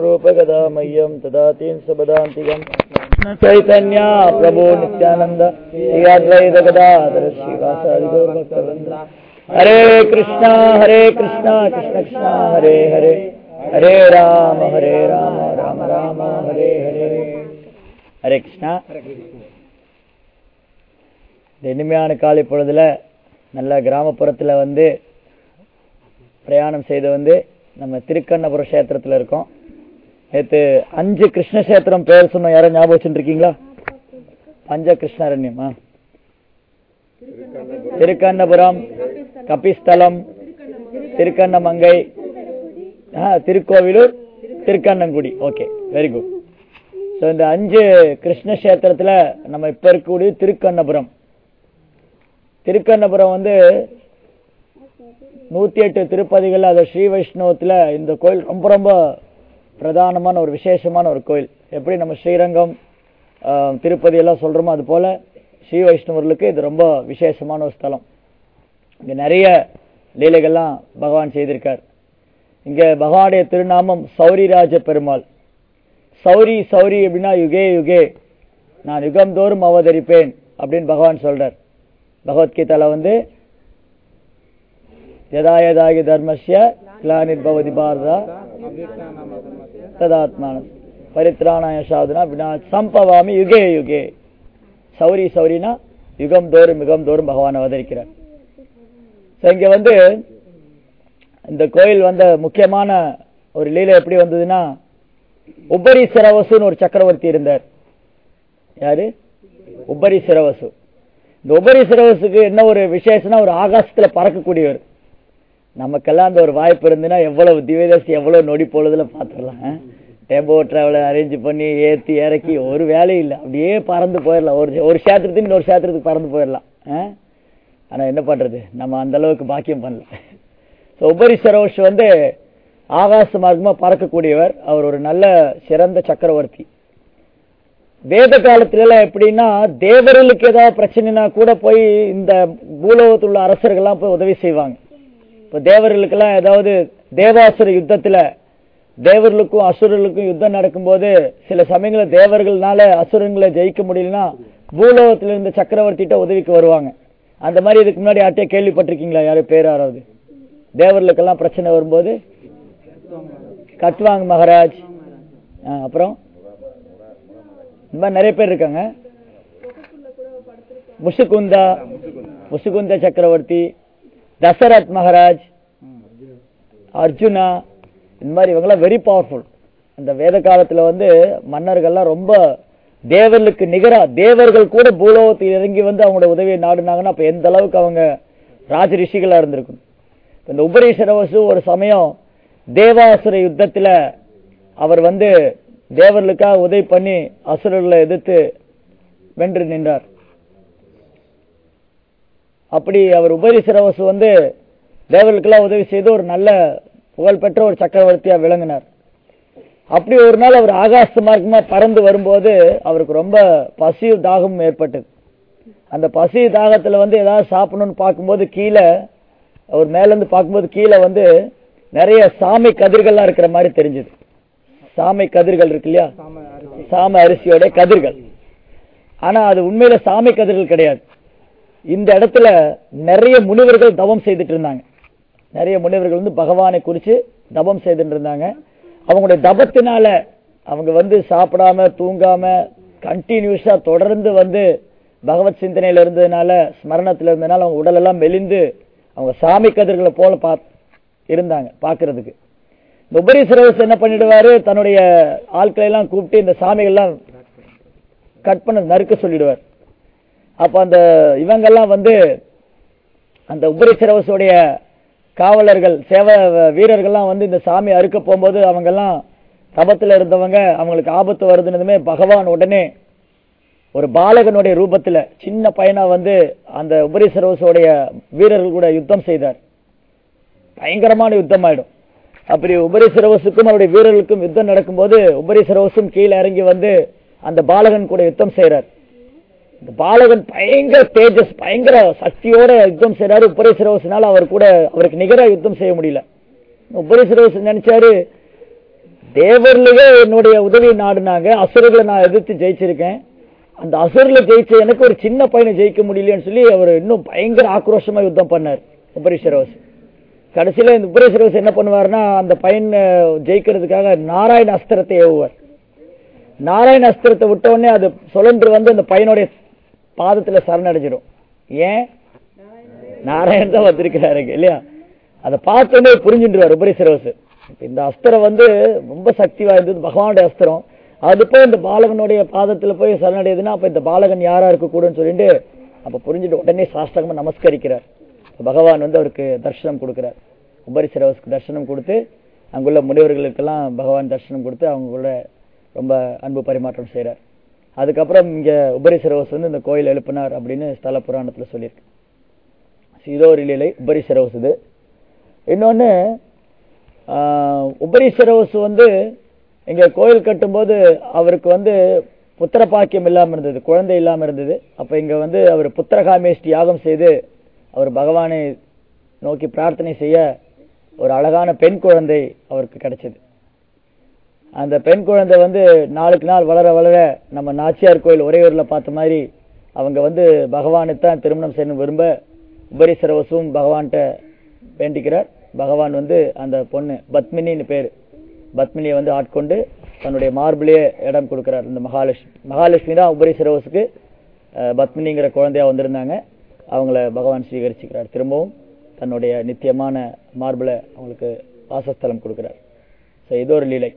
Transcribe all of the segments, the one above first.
रूपगदा मह्यं ददातीं सबदान्तिकम् चैतन्या प्रभो नित्यानन्द श्रीयाद्वैतगदाधर श्रीवासादिगौरभक्तवृन्द हरे कृष्णा हरे कृष्णा कृष्ण कृष्णा हरे हरे हरे राम हरे राम राम राम हरे हरे ஹரே கிருஷ்ணா இந்த இனிமையான காலை பொழுதுல நல்ல கிராமப்புறத்துல வந்து பிரயாணம் செய்து வந்து நம்ம திருக்கண்ணபுரம் கஷேத்திரத்துல இருக்கோம் நேத்து அஞ்சு கிருஷ்ண கஷேத்திரம் பேர் சொன்னோம் யாரும் ஞாபகம் வச்சுருக்கீங்களா பஞ்ச கிருஷ்ணாரண்யமா திருக்கண்ணபுரம் கபிஸ்தலம் திருக்கண்ணமங்கை ஆ, Thirukkoilur Thirukkannangudi okay very good so இந்த அஞ்சு கிருஷ்ண கஷேத்திரத்துல நம்ம இப்ப இருக்கக்கூடிய திருக்கண்ணபுரம் திருக்கண்ணபுரம் வந்து நூத்தி எட்டு திருப்பதிகள் அது ஸ்ரீ வைஷ்ணவத்துல இந்த கோயில் ரொம்ப ரொம்ப பிரதானமான ஒரு விசேஷமான ஒரு கோயில் எப்படி நம்ம ஸ்ரீரங்கம் ஆஹ், திருப்பதி எல்லாம் சொல்றோமோ அது போல ஸ்ரீ வைஷ்ணவர்களுக்கு இது ரொம்ப விசேஷமான ஒரு ஸ்தலம் இங்க நிறைய லீலைகள்லாம் பகவான் செய்திருக்கார் இங்க பகவானுடைய திருநாமம் சௌரிராஜ பெருமாள் சௌரி சௌரி அப்படின்னா யுகே யுகே நான் யுகம்தோறும் அவதரிப்பேன் அப்படின்னு பகவான் சொல்றார் பகவத்கீதால வந்து யதா யதாகி தர்மஸ்ய கிளானிர் பவதி பாரதா ததாத்மான பரித்ராணாய சாதுனா வினா சம்பவாமி யுகே யுகே சௌரி சௌரினா யுகம் தோறும் யுகம் தோறும் பகவான் அவதரிக்கிறார் So, இங்க வந்து இந்த கோயில் வந்த முக்கியமான ஒரு லீலை எப்படி வந்ததுன்னா உபரி சிரவசுன்னு ஒரு சக்கரவர்த்தி இருந்தார் யாரு உபரி சிரவசு இந்த உபரி சிரவசுக்கு என்ன ஒரு விசேஷம்னா ஒரு ஆகாசத்துல பறக்கக்கூடியவர் நமக்கெல்லாம் அந்த ஒரு வாய்ப்பு இருந்துன்னா எவ்வளவு திவ்யதர்சி எவ்வளவு நொடி பொழுதுல பாத்துடலாம் டெம்போ டிராவலை அரேஞ்ச் பண்ணி ஏத்தி இறக்கி ஒரு வேலையும் இல்லை அப்படியே பறந்து போயிடலாம் ஒரு ஒரு சேத்திரத்துக்கு இன்னொரு சேத்திரத்துக்கு பறந்து போயிடலாம் ஆ? ஆனா என்ன பண்றது நம்ம அந்த அளவுக்கு பாக்கியம் பண்ணல So, உபரி சரோஷ் வந்து ஆகாச மார்க்கமா பறக்கக்கூடியவர் அவர் ஒரு நல்ல சிறந்த சக்கரவர்த்தி வேத காலத்துல எல்லாம் எப்படின்னா தேவர்களுக்கு ஏதாவது பிரச்சனைனா கூட போய் இந்த பூலோகத்தில் உள்ள அரசர்கள்லாம் போய் உதவி செய்வாங்க இப்ப தேவர்களுக்கெல்லாம் ஏதாவது தேவாசுர யுத்தத்துல தேவர்களுக்கும் அசுரர்களுக்கும் யுத்தம் நடக்கும்போது சில சமயங்களில் தேவர்கள்னால அசுரங்களை ஜெயிக்க முடியலன்னா பூலோகத்துல இருந்த சக்கரவர்த்திட்ட உதவிக்கு வருவாங்க அந்த மாதிரி இதுக்கு முன்னாடி யார்ட்டே கேள்விப்பட்டிருக்கீங்களா யாரும் பேர் யாராவது தேவர்களுக்கெல்லாம் பிரச்சனை வரும்போது கட்வாங் மகாராஜ் ஆ, அப்புறம் இந்த மாதிரி நிறைய பேர் இருக்காங்க முசுகுந்தா முசுகுந்த சக்கரவர்த்தி தசரத் மகாராஜ் அர்ஜுனா இந்த மாதிரி இவங்கெல்லாம் வெரி பவர்ஃபுல் அந்த வேத காலத்துல வந்து மன்னர்கள்லாம் ரொம்ப தேவர்களுக்கு நிகரா தேவர்கள் கூட பூலோகத்தில் இறங்கி வந்து அவங்களோட உதவியை நாடுனாங்கன்னா அப்ப எந்த அளவுக்கு அவங்க ராஜ ரிஷிகளா இருந்திருக்கும் இந்த உபரீஸ்வரவசு ஒரு சமயம் தேவாசுர யுத்தத்துல அவர் வந்து தேவர்களுக்காக உதவி பண்ணி அசுரர்களை எதிர்த்து வென்று நின்றார் அப்படி அவர் உபரிசிரவசு வந்து தேவர்களுக்கெல்லாம் உதவி செய்து ஒரு நல்ல புகழ்பெற்ற ஒரு சக்கரவர்த்தியா விளங்கினார் அப்படி ஒரு நாள் அவர் ஆகாச மார்க்கமா பறந்து வரும்போது அவருக்கு ரொம்ப பசியும் தாகமும் ஏற்பட்டது அந்த பசி தாகத்துல வந்து ஏதாவது சாப்பிடணும்னு பார்க்கும்போது கீழே அவர் மேல இருந்து பார்க்கும்போது கீழே வந்து நிறைய சாமை கதிர்கள்லாம் இருக்கிற மாதிரி தெரிஞ்சது சாமை கதிர்கள் இருக்கு இல்லையா சாம அரிசியோட கதிர்கள் ஆனா அது உண்மையில சாமை கதிர்கள் கிடையாது இந்த இடத்துல நிறைய முனிவர்கள் தவம் செய்துட்டு இருந்தாங்க நிறைய முனிவர்கள் வந்து பகவானை குறிச்சு தவம் செய்துட்டு இருந்தாங்க அவங்களுடைய தபத்தினால அவங்க வந்து சாப்பிடாம தூங்காம கண்டினியூஸா தொடர்ந்து வந்து பகவத் சிந்தனையில இருந்ததுனால ஸ்மரணத்துல இருந்ததுனால அவங்க உடல் எல்லாம் மெலிந்து அவங்க சாமி கதிர்களை போல பா இருந்தாங்க பாக்குறதுக்கு இந்த உபரி சிரவஸ் என்ன பண்ணிடுவாரு தன்னுடைய ஆட்களை எல்லாம் கூப்பிட்டு இந்த சாமிகள்லாம் கட் பண்ண நறுக்க சொல்லிடுவார் அப்ப அந்த இவங்கெல்லாம் வந்து அந்த உபரி சிரவசுடைய காவலர்கள் சேவ வீரர்கள்லாம் வந்து இந்த சாமி அறுக்க போகும்போது அவங்கெல்லாம் தபத்துல இருந்தவங்க அவங்களுக்கு ஆபத்து வருதுன்னதுமே பகவான் உடனே ஒரு பாலகனுடைய ரூபத்துல சின்ன பையனா வந்து அந்த உபரி சரோசோடைய வீரர்கள் கூட யுத்தம் செய்தார் பயங்கரமான யுத்தம் ஆயிடும் அப்படி உபரி சரோசுக்கும் அவருடைய வீரர்களுக்கும் யுத்தம் நடக்கும்போது உபரி சரோசும் கீழே இறங்கி வந்து அந்த பாலகன் கூட யுத்தம் செய்றார் இந்த பாலகன் பயங்கர தேஜஸ் பயங்கர சக்தியோட யுத்தம் செய்றாரு உபரி சரோசினால அவர் கூட அவருக்கு நிகரா யுத்தம் செய்ய முடியல உபரி சரோஸ் நினைச்சாரு தேவர்லயே என்னுடைய உதவி நாடுனாங்க அசுரர்களை நான் எதிர்த்து ஜெயிச்சிருக்கேன் அந்த அசுரர்ல ஜெயிச்ச எனக்கு ஒரு சின்ன பையனை ஜெயிக்க முடியலன்னு சொல்லி அவர் இன்னும் பயங்கர ஆக்ரோஷமா யுத்தம் பண்ணார் உபரிஷரவஸ் கடைசியில இந்த உபரிஷரவஸ் என்ன பண்ணுவாருன்னா அந்த பையனை ஜெயிக்கிறதுக்காக நாராயண அஸ்திரத்தை ஏவுவார் நாராயண அஸ்திரத்தை விட்ட உடனே அது சுழன்று வந்து அந்த பையனுடைய பாதத்துல சரணடைஞ்சிடும் ஏன் நாராயணன் தான் வந்திருக்கிறாரு இல்லையா அதை பார்த்தோன்னே புரிஞ்சுட்டுவார் உபரிசரவசு இந்த அஸ்திரம் வந்து ரொம்ப சக்தி வாய்ந்தது பகவானுடைய அஸ்திரம் அது போய் இந்த பாலகனுடைய பாதத்துல போய் சரணடையுதுன்னா அப்ப இந்த பாலகன் யாரா இருக்க கூடுன்னு சொல்லிட்டு அப்ப புரிஞ்சுட்டு உடனே சாஷ்டகமா நமஸ்கரிக்கிறார் பகவான் வந்து அவருக்கு தர்சனம் கொடுக்கிறார் உபரிசரவசுக்கு தர்சனம் கொடுத்து அங்குள்ள முனிவர்களுக்கெல்லாம் பகவான் தர்சனம் கொடுத்து அவங்க கூட ரொம்ப அன்பு பரிமாற்றம் செய்றார் அதுக்கப்புறம் இங்க உபரிசரவஸ் வந்து இந்த கோயில் எழுப்பினார் அப்படின்னு ஸ்தல புராணத்துல சொல்லியிருக்கு இதோ ஒரு லீலை உபரிசரவஸ் இது இன்னொன்னு ஆஹ், உபரிசரவஸ் வந்து இங்க கோயில் கட்டும்போது அவருக்கு வந்து புத்திர பாக்கியம் இல்லாம இருந்தது குழந்தை இல்லாம இருந்தது அப்ப இங்க வந்து அவர் புத்திரகாமேஷ்டி யாகம் செய்து அவர் பகவானை நோக்கி பிரார்த்தனை செய்ய ஒரு அழகான பெண் குழந்தை அவருக்கு கிடைச்சது அந்த பெண் குழந்தை வந்து நாளுக்கு நாள் வளர வளர நம்ம நாச்சியார் கோயில் ஒரே ஊர்ல பார்த்த மாதிரி அவங்க வந்து பகவானை தான் திருமணம் செய்யணும் விரும்ப உபரிசரவசும் பகவான்கிட்ட வேண்டிக்கிறார் பகவான் வந்து அந்த பொண்ணு பத்மினின்னு பேரு பத்மினியை வந்து ஆட்கொண்டு தன்னுடைய மார்பிலேயே இடம் கொடுக்கிறார் இந்த மகாலட்சுமி மகாலட்சுமி தான் உபரிசரவசுக்கு அஹ், பத்மினிங்கிற குழந்தையா வந்திருந்தாங்க அவங்கள பகவான் ஸ்வீகரிச்சுக்கிறார் திரும்பவும் தன்னுடைய நித்தியமான மார்பிள அவங்களுக்கு வாசஸ்தலம் கொடுக்கிறார் ஸோ இது ஒரு லீலை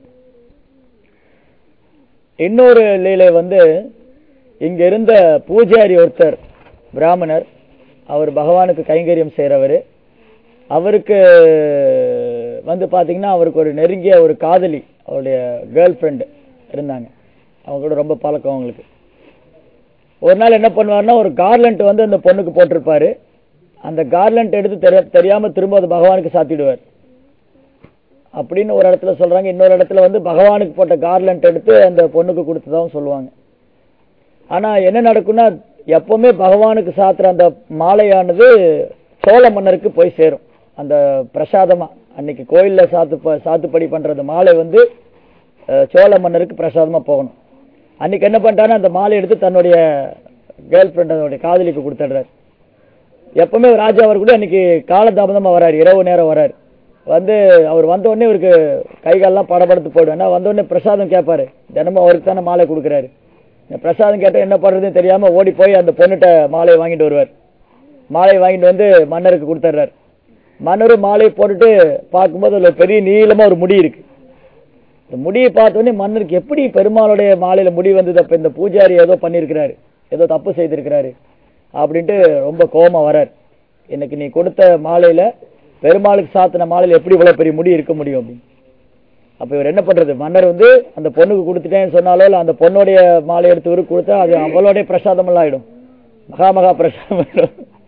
இன்னொரு லீலை வந்து இங்க இருந்த பூஜாரி ஒருத்தர் பிராமணர் அவர் பகவானுக்கு கைங்கரியம் செய்றவர் அவருக்கு வந்து பாத்தீங்கன்னா அவருக்கு ஒரு நெருங்கிய ஒரு காதலி அவருடைய கேர்ள் ஃப்ரெண்டு இருந்தாங்க அவங்க கூட ரொம்ப பழக்கம் அவங்களுக்கு ஒரு நாள் என்ன பண்ணுவாருன்னா ஒரு கார்லண்ட் வந்து அந்த பொண்ணுக்கு போட்டிருப்பாரு அந்த கார்லண்ட் எடுத்து தெரிய- தெரியாம திரும்ப அது பகவானுக்கு சாத்திடுவார் அப்படின்னு ஒரு இடத்துல சொல்றாங்க இன்னொரு இடத்துல வந்து பகவானுக்கு போட்ட கார்லண்ட் எடுத்து அந்த பொண்ணுக்கு கொடுத்ததாவும் சொல்லுவாங்க ஆனா என்ன நடக்கும்னா எப்பவுமே பகவானுக்கு சாத்துற அந்த மாலையானது சோழ மன்னருக்கு போய் சேரும் அந்த பிரசாதமா அன்னைக்கு கோயில்ல சாத்து ப- சாத்துப்படி பண்ற அந்த மாலை வந்து அஹ், சோழ மன்னருக்கு பிரசாதமா போகணும் அன்னைக்கு என்ன பண்ணிட்டாருன்னா அந்த மாலை எடுத்து தன்னுடைய கேர்ள் ஃப்ரெண்ட் அதனுடைய காதலிக்கு கொடுத்துடுறாரு எப்பவுமே ராஜா அவர் கூட அன்னைக்கு காலதாமதமா வராரு இரவு நேரம் வராரு வந்து அவர் வந்த உடனே இவருக்கு கை காலெல்லாம் படபடுத்து போயிடும் ஏன்னா வந்த உடனே பிரசாதம் கேட்பாரு தினமும் அவருக்கு தானே மாலை கொடுக்குறாரு இந்த பிரசாதம் கேட்டா என்ன பண்றதுன்னு தெரியாம ஓடி போய் அந்த பொண்ணுகிட்ட மாலையை வாங்கிட்டு வருவார் மாலையை வாங்கிட்டு வந்து மன்னருக்கு கொடுத்துட்றாரு மன்னரும் மாலையை போட்டுட்டு பார்க்கும்போது அதுல ஒரு பெரிய நீளமா ஒரு முடி இருக்கு இந்த முடியை பார்த்த உடனே மன்னருக்கு எப்படி பெருமாளுடைய மாலையில முடி வந்தது அப்ப இந்த பூஜாரி ஏதோ பண்ணியிருக்கிறாரு ஏதோ தப்பு செய்திருக்கிறாரு அப்படின்ட்டு ரொம்ப கோபமா வரார் எனக்கு நீ கொடுத்த மாலையில பெருமாளுக்கு சாத்தின மாலையில எப்படி இவ்வளவு பெரிய முடி இருக்க முடியும் அப்படின்னு அப்ப இவர் என்ன பண்றது மன்னர் வந்து அந்த பொண்ணுக்கு கொடுத்துட்டேன்னு சொன்னாலோ இல்ல அந்த பொண்ணுடைய மாலை எடுத்து இவருக்கு கொடுத்தா அது அவளுடைய பிரசாதம் எல்லாம் ஆயிடும் மகா மகா பிரசாதம் ஆயிடும்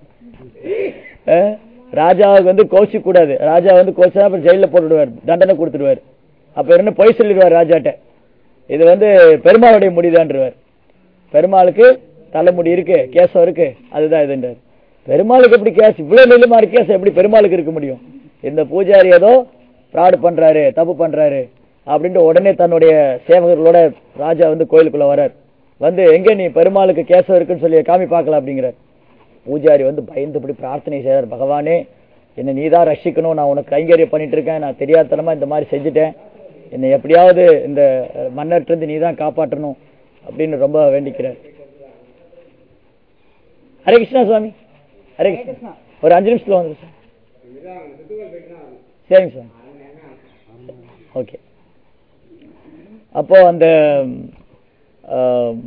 அஹ், ராஜாவுக்கு வந்து கோச்சிக்க கூடாது ராஜா வந்து கோச்சா அப்புறம் ஜெயில போட்டுடுவார் தண்டனை கொடுத்துடுவார் அப்ப என்ன பொய் சொல்லிடுவார் ராஜாட்ட இது வந்து பெருமாளுடைய முடிதான்றவர் பெருமாளுக்கு தலைமுடி இருக்கு கேசம் இருக்கு அதுதான் இதுன்றார் பெருமாளுக்கு எப்படி கேஸ் இவ்வளவு நீளமா இருக்கு கேஸ் எப்படி பெருமாளுக்கு இருக்க முடியும் இந்த பூஜாரி ஏதோ ஃப்ராடு பண்றாரு தப்பு பண்றாரு அப்படின்ட்டு உடனே தன்னுடைய சேவகர்களோட ராஜா வந்து கோயிலுக்குள்ள வரார் வந்து எங்க நீ பெருமாளுக்கு கேசம் இருக்குன்னு சொல்லி காமி பார்க்கலாம் அப்படிங்கிறார் பூஜாரி வந்து பயந்துபடி பிரார்த்தனை செய்றார் பகவானே என்னை நீதான் ரட்சிக்கணும் நான் உனக்கு கைங்கரியம் பண்ணிட்டு இருக்கேன் நான் தெரியாதனமா இந்த மாதிரி செஞ்சுட்டேன் என்னை எப்படியாவது இந்த மன்னர்கிட்ட இருந்து நீதான் காப்பாற்றணும் அப்படின்னு ரொம்ப வேண்டிக்கிறார் ஹரே கிருஷ்ணா சுவாமி ஹரே கிருஷ்ணா ஒரு அஞ்சு நிமிஷத்துல வந்துரு சார் சரிங்க சார் ஓகே அப்போ அந்த ஆம்,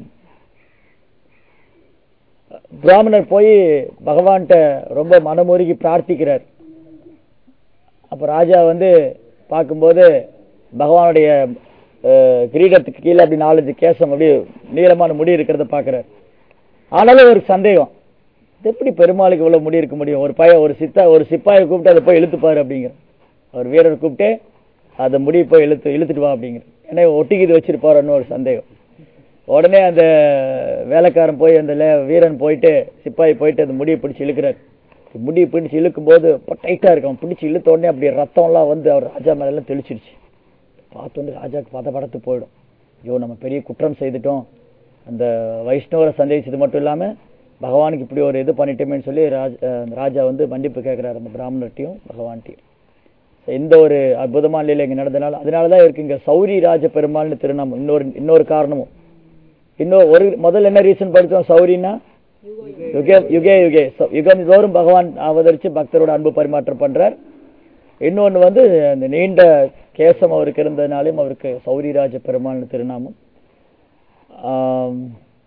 பிராமணர் போய் பகவான்கிட்ட ரொம்ப மனமுருகி பிரார்த்திக்கிறார் அப்ப ராஜா வந்து பார்க்கும்போது பகவானுடைய அஹ், கிரீடத்துக்கு கீழே அப்படி நாலஞ்சு கேசம் அப்படியே நீளமான முடி இருக்கிறத பார்க்கிறார் ஆனாலும் ஒரு சந்தேகம் இது எப்படி பெருமாளுக்கு இவ்வளவு முடி இருக்க முடியும் ஒரு பையன் ஒரு சித்தா ஒரு சிப்பாயை கூப்பிட்டு அதை போய் இழுத்துப்பாரு அப்படிங்கிற ஒரு வீரர் கூப்பிட்டு அதை முடி போய் இழுத்து இழுத்துட்டு வா அப்படிங்கிற ஏன்னா ஒட்டிக்கிது வச்சிருப்பாருன்னு ஒரு சந்தேகம் உடனே அந்த வேலைக்காரன் போய் அந்த லே- வீரன் போயிட்டு சிப்பாய் போயிட்டு அந்த முடியை பிடிச்சு இழுக்கிறார் முடியை பிடிச்சு இழுக்கும் போது டைட்டா இருக்கும் பிடிச்சு இழுத்த உடனே அப்படியே ரத்தம்லாம் வந்து அவர் ராஜா மேல எல்லாம் தெளிச்சிருச்சு பார்த்தோன்னு ராஜாக்கு பத படத்து போயிடும் ஐயோ நம்ம பெரிய குற்றம் செய்துட்டோம் அந்த வைஷ்ணவரை சந்தேகிச்சது மட்டும் இல்லாம பகவானுக்கு இப்படி ஒரு இது பண்ணிட்டோமேன்னு சொல்லி ராஜ அஹ் ராஜா வந்து மன்னிப்பு கேட்கிறாரு அந்த பிராமணர்ட்டையும் பகவான்ட்டையும் So, இந்த ஒரு அற்புதமான லீலை இங்க நடந்தனால அதனாலதான் இருக்கு இங்க சௌரி ராஜ பெருமாள்னு திருநாமம் இன்னொரு இன்னொரு காரணமும் இன்னும் ஒரு முதல்ல என்ன ரீசன் படிச்சோம் சௌரின்னா யுகே யுகே யுகே So, யுகம் தோறும் பகவான் அவதரிச்சு பக்தரோட அன்பு பரிமாற்றம் பண்றார் இன்னொன்னு வந்து அந்த நீண்ட கேசம் அவருக்கு இருந்ததுனாலும் அவருக்கு சௌரிராஜ பெருமாள்னு திருநாமம் ஆம்,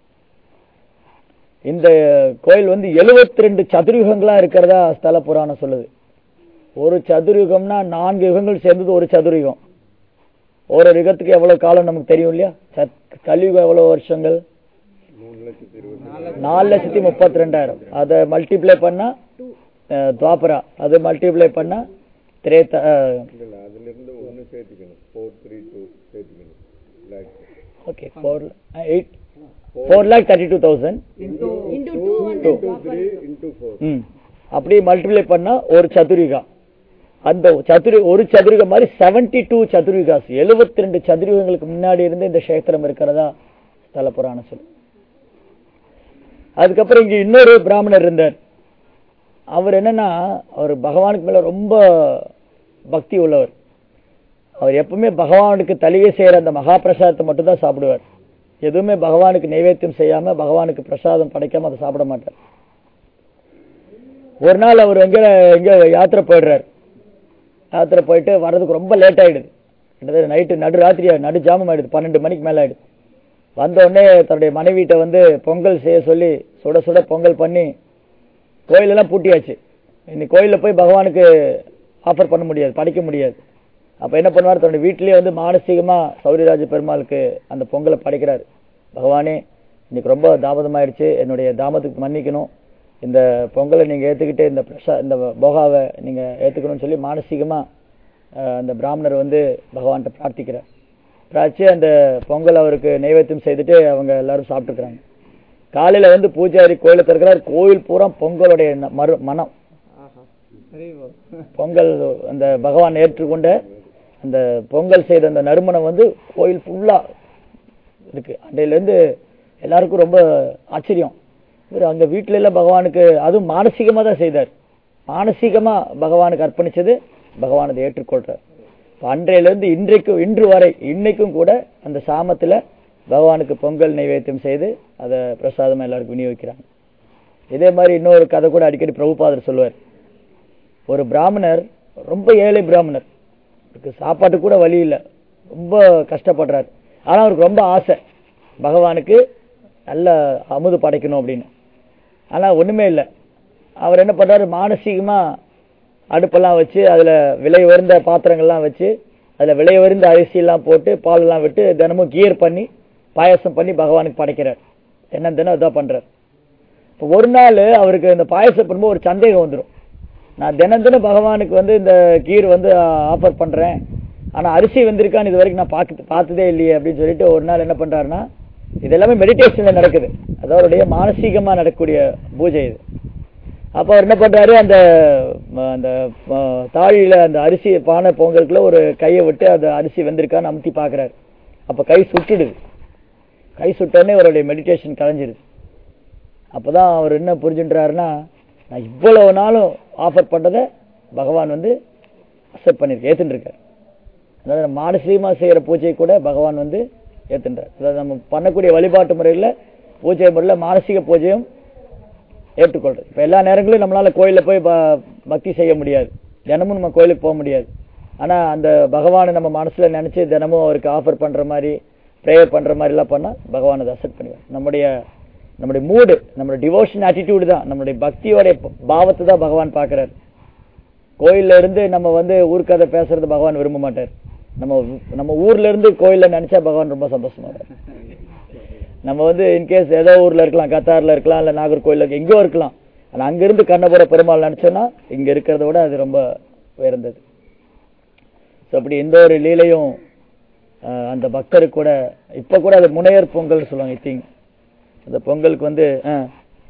இந்த கோயில் வந்து 72 ரெண்டு சதுர்யுகங்களா இருக்கிறதா ஸ்தல புராணம் சொல்லுது ஒரு சதுர்யுகம்னா நான்கு யுகங்கள் சேர்ந்தது ஒரு சதுர்யுகம் ஒரு யுகத்துக்கு எவ்வளவு காலம் நமக்கு தெரியும் இல்லையா சத்- கலியுகம் எவ்வளவு வருஷங்கள் நாலு லட்சத்தி முப்பத்தி ரெண்டாயிரம் அதை மல்டிப்ளை பண்ணா அஹ், துவாபரா அது மல்டிப்ளை பண்ணா திரேத்த அஹ், இல்ல அதுல இருந்து ஒண்ணு சேர்த்துக்கணும் ஃபோர் த்ரீ டூ சேர்த்துக்கணும் lakh okay four eight four lakh thirty two thousand into into three into four ம் அப்படி மல்டிப்ளை பண்ணா ஒரு சதுரிகா அந்த சதுரு ஒரு சதுரிகா மாதிரி 72 டூ சதுரிகாஸ் 72 ரெண்டு சதுரிகங்களுக்கு முன்னாடி இருந்து இந்த கஷேத்திரம் இருக்கிறதா ஸ்தல புராணம் சொல்லு அதுக்கப்புறம் இங்க இன்னொரு பிராமணர் இருந்தார் அவர் என்னன்னா அவர் பகவானுக்கு மேல ரொம்ப பக்தி உள்ளவர் அவர் எப்பவுமே பகவானுக்கு தலிகை செய்யற அந்த மகா பிரசாதத்தை மட்டும் தான் சாப்பிடுவார் எதுவுமே பகவானுக்கு நைவேத்தியம் செய்யாம பகவானுக்கு பிரசாதம் படைக்காம அதை சாப்பிட மாட்டார் ஒரு நாள் அவர் எங்க எங்க யாத்திரை போயிடுறாரு யாத்திரை போயிட்டு வர்றதுக்கு ரொம்ப லேட் ஆயிடுது கிட்டத்தட்ட நைட்டு நடு ராத்திரி நடு ஜாமம் ஆயிடுது பன்னெண்டு மணிக்கு மேல ஆயிடுது வந்த உடனே தன்னுடைய மனைவிட்ட வந்து பொங்கல் செய்ய சொல்லி சுட சுட பொங்கல் பண்ணி கோயிலெல்லாம் பூட்டியாச்சு இன்னைக்கு கோயில்ல போய் பகவானுக்கு ஆஃபர் பண்ண முடியாது படைக்க முடியாது அப்ப என்ன பண்ணுவார் தன்னுடைய வீட்டிலேயே வந்து மானசீகமா சௌரியராஜ பெருமாளுக்கு அந்த பொங்கலை படைக்கிறாரு பகவானே இன்னைக்கு ரொம்ப தாமதமாயிடுச்சு என்னுடைய தாமத்துக்கு மன்னிக்கணும் இந்த பொங்கலை நீங்க ஏத்துக்கிட்டு இந்த பிரசா இந்த போகாவை நீங்க ஏத்துக்கணும்னு சொல்லி மானசீகமா அஹ், அந்த பிராமணர் வந்து பகவான்கிட்ட பிரார்த்திக்கிறார் பிரார்த்திச்சு அந்த பொங்கல் அவருக்கு நைவேத்தியம் செய்துட்டு அவங்க எல்லாரும் சாப்பிட்டுக்கிறாங்க காலையில வந்து பூஜாரி கோயிலை திறக்கிறார் கோயில் பூரா பொங்கலுடைய ந- மறு மனம் பொங்கல் அந்த பகவான் ஏற்றுக்கொண்ட அந்த பொங்கல் செய்த அந்த நறுமணம் வந்து கோயில் ஃபுல்லா இருக்கு அன்றையில இருந்து எல்லாருக்கும் ரொம்ப ஆச்சரியம் இவர் அங்க வீட்டுல எல்லாம் பகவானுக்கு அதுவும் மானசீகமா தான் செய்தார் மானசீகமா பகவானுக்கு அர்ப்பணிச்சது பகவான் அதை ஏற்றுக்கொள்றார் இப்ப அன்றையில இருந்து இன்றைக்கு இன்று வரை இன்னைக்கும் கூட அந்த சாமத்துல பகவானுக்கு பொங்கல் நைவேத்தியம் செய்து அதை பிரசாதமா எல்லாருக்கும் விநியோகிக்கிறாங்க இதே மாதிரி இன்னொரு கதை கூட அடிக்கடி பிரபுபாதர் சொல்லுவார் ஒரு பிராமணர் ரொம்ப ஏழை பிராமணர் அவருக்கு சாப்பாட்டு கூட வழி இல்லை ரொம்ப கஷ்டப்படுறாரு ஆனா அவருக்கு ரொம்ப ஆசை பகவானுக்கு நல்ல அமுது படைக்கணும் அப்படின்னு ஆனா ஒண்ணுமே இல்லை அவர் என்ன பண்றாரு மானசீகமா அடுப்பெல்லாம் வச்சு அதுல விலை உயர்ந்த பாத்திரங்கள்லாம் வச்சு அதுல விலை உயர்ந்த அரிசி எல்லாம் போட்டு பால் எல்லாம் விட்டு தினமும் கீர் பண்ணி பாயாசம் பண்ணி பகவானுக்கு படைக்கிறார் என்ன தினம் இதான் பண்றார் இப்ப ஒரு நாள் அவருக்கு இந்த பாயாசம் பண்ணும்போது ஒரு சந்தேகம் வந்துடும் நான் தினம் தினம் பகவானுக்கு வந்து இந்த கீர் வந்து ஆஃபர் பண்றேன் ஆனா அரிசி வந்திருக்கான்னு இது வரைக்கும் நான் பார்த்து பார்த்ததே இல்லையே அப்படின்னு சொல்லிட்டு ஒரு நாள் என்ன பண்றாருன்னா இது எல்லாமே மெடிடேஷன்ல நடக்குது அது அவருடைய மானசீகமா நடக்கக்கூடிய பூஜை இது அப்ப அவர் என்ன பண்றாரு அந்த ம, அந்த ம, தாழியில அந்த அரிசி பானை பொங்கலுக்குள்ள ஒரு கையை விட்டு அந்த அரிசி வெந்திருக்கான்னு அமுத்தி பாக்குறாரு அப்ப கை சுட்டுடுது கை சுட்டோடனே அவருடைய மெடிடேஷன் கலைஞ்சிருது அப்பதான் அவர் என்ன புரிஞ்சுன்றாருன்னா நான் இவ்வளவு நாளும் ஆஃபர் பண்ணதை பகவான் வந்து அக்செப்ட் பண்ணிருக்கு ஏத்துட்டு இருக்காரு அதாவது நம்ம மானசீகமா செய்யற பூஜை கூட பகவான் வந்து ஏத்துன்றார் அதாவது நம்ம பண்ணக்கூடிய வழிபாட்டு முறையில பூஜை முறையில மானசீக பூஜையும் ஏற்றுக்கொள்றது இப்ப எல்லா நேரங்களும் நம்மளால கோயில்ல போய் ப- பக்தி செய்ய முடியாது தினமும் நம்ம கோயிலுக்கு போக முடியாது ஆனா அந்த பகவானை நம்ம மனசுல நினைச்சு தினமும் அவருக்கு ஆஃபர் பண்ற மாதிரி ப்ரேயர் பண்ற மாதிரி எல்லாம் பண்ணா பகவான் அதை அக்செப்ட் பண்ணுவார் நம்முடைய நம்முடைய மூடு நம்மளுடைய டிவோஷன் ஆட்டிடியூடு தான் நம்மளுடைய பக்தியோட பாவத்தை தான் பகவான் பார்க்கறாரு கோயில்ல இருந்து நம்ம வந்து ஊர்க்கதை பேசுறது பகவான் விரும்ப மாட்டார் நம்ம நம்ம ஊர்ல இருந்து கோயில்ல நினைச்சா பகவான் ரொம்ப சந்தோஷமா இருப்பார் நம்ம வந்து இன்கேஸ் ஏதோ ஊர்ல இருக்கலாம் கத்தார்ல இருக்கலாம் இல்ல நாகர்கோயில்ல இருக்க- எங்கேயோ இருக்கலாம் ஆனா அங்கிருந்து கண்ணபுர பெருமாள் நினைச்சோம்னா இங்க இருக்கிறத விட அது ரொம்ப உயர்ந்தது So, அப்படி எந்த ஒரு லீலையும் அஹ், அந்த பக்தருக்கு கூட இப்ப கூட அது முனையர் பொங்கல் சொல்லுவாங்க ஐ திங்க் அந்த பொங்கலுக்கு வந்து அஹ்,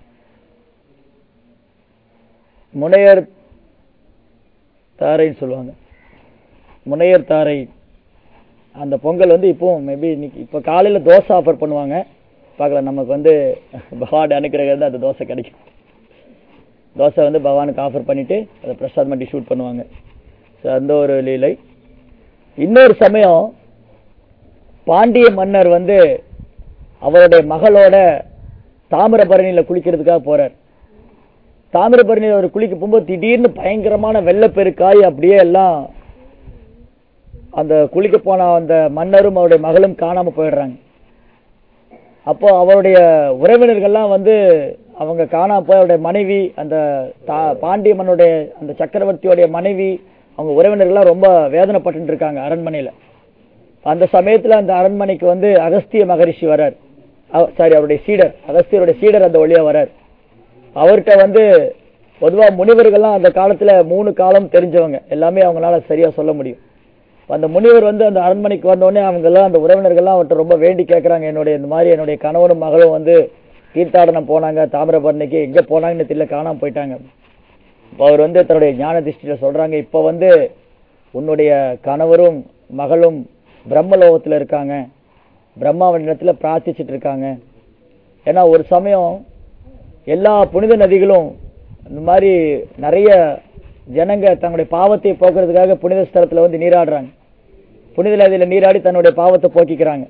முனையர் தாரைன்னு சொல்லுவாங்க முனையர் தாரை அந்த பொங்கல் வந்து இப்போவும் மேபி இன்னைக்கு இப்போ காலையில தோசை ஆஃபர் பண்ணுவாங்க பார்க்கலாம் நமக்கு வந்து பகவான் அனுக்கிரகம் அந்த தோசை கிடைக்கும் தோசை வந்து பகவானுக்கு ஆஃபர் பண்ணிட்டு அதை பிரசாத் பண்ணி ஷூட் பண்ணுவாங்க ஸோ அந்த ஒரு லீலை இன்னொரு சமயம் பாண்டிய மன்னர் வந்து அவருடைய மகளோட தாமிரபரணியில குளிக்கிறதுக்காக போறார் தாமிரபரணியில் அவர் குளிக்க போகும்போது திடீர்னு பயங்கரமான வெள்ளப்பெருக்காய் அப்படியே எல்லாம் அந்த குளிக்க போன அந்த மன்னரும் அவருடைய மகளும் காணாம போயிடுறாங்க அப்போ அவருடைய உறவினர்கள்லாம் வந்து அவங்க காணாம போய் அவருடைய மனைவி அந்த தா- பாண்டிய மன்னுடைய அந்த சக்கரவர்த்தியோடைய மனைவி அவங்க உறவினர்கள்லாம் ரொம்ப வேதனைப்பட்டு இருக்காங்க அரண்மனையில அந்த சமயத்துல அந்த அரண்மனைக்கு வந்து அகஸ்திய மகரிஷி வரார் சாரி அவருடைய சீடர் அகஸ்தியருடைய சீடர் அந்த வழியா வரார் அவர்கிட்ட வந்து பொதுவா முனிவர்கள்லாம் அந்த காலத்துல மூணு காலம் தெரிஞ்சவங்க எல்லாமே அவங்களால சரியா சொல்ல முடியும் அந்த முனிவர் வந்து அந்த அரண்மனைக்கு வந்த உடனே அவங்க எல்லாம் அந்த உறவினர்கள்லாம் அவர்கிட்ட ரொம்ப வேண்டி கேட்கறாங்க என்னுடைய இந்த மாதிரி என்னுடைய கணவனும் மகளும் வந்து தீர்த்தாடனம் போனாங்க தாமிரபரணிக்கு எங்க போனாங்கன்னு தெரியல காணாம போயிட்டாங்க இப்போ அவர் வந்து தன்னுடைய ஞான திருஷ்டியில சொல்றாங்க இப்ப வந்து உன்னுடைய கணவரும் மகளும் பிரம்மலோகத்துல இருக்காங்க பிரம்மாவின் இடத்துல பிரார்த்திச்சிட்டு இருக்காங்க ஏன்னா ஒரு சமயம் எல்லா புனித நதிகளும் இந்த மாதிரி நிறைய ஜனங்க தங்களுடைய பாவத்தை போக்குறதுக்காக புனித ஸ்தலத்துல வந்து நீராடுறாங்க புனித நதியில நீராடி தன்னுடைய பாவத்தை போக்கிக்கிறாங்க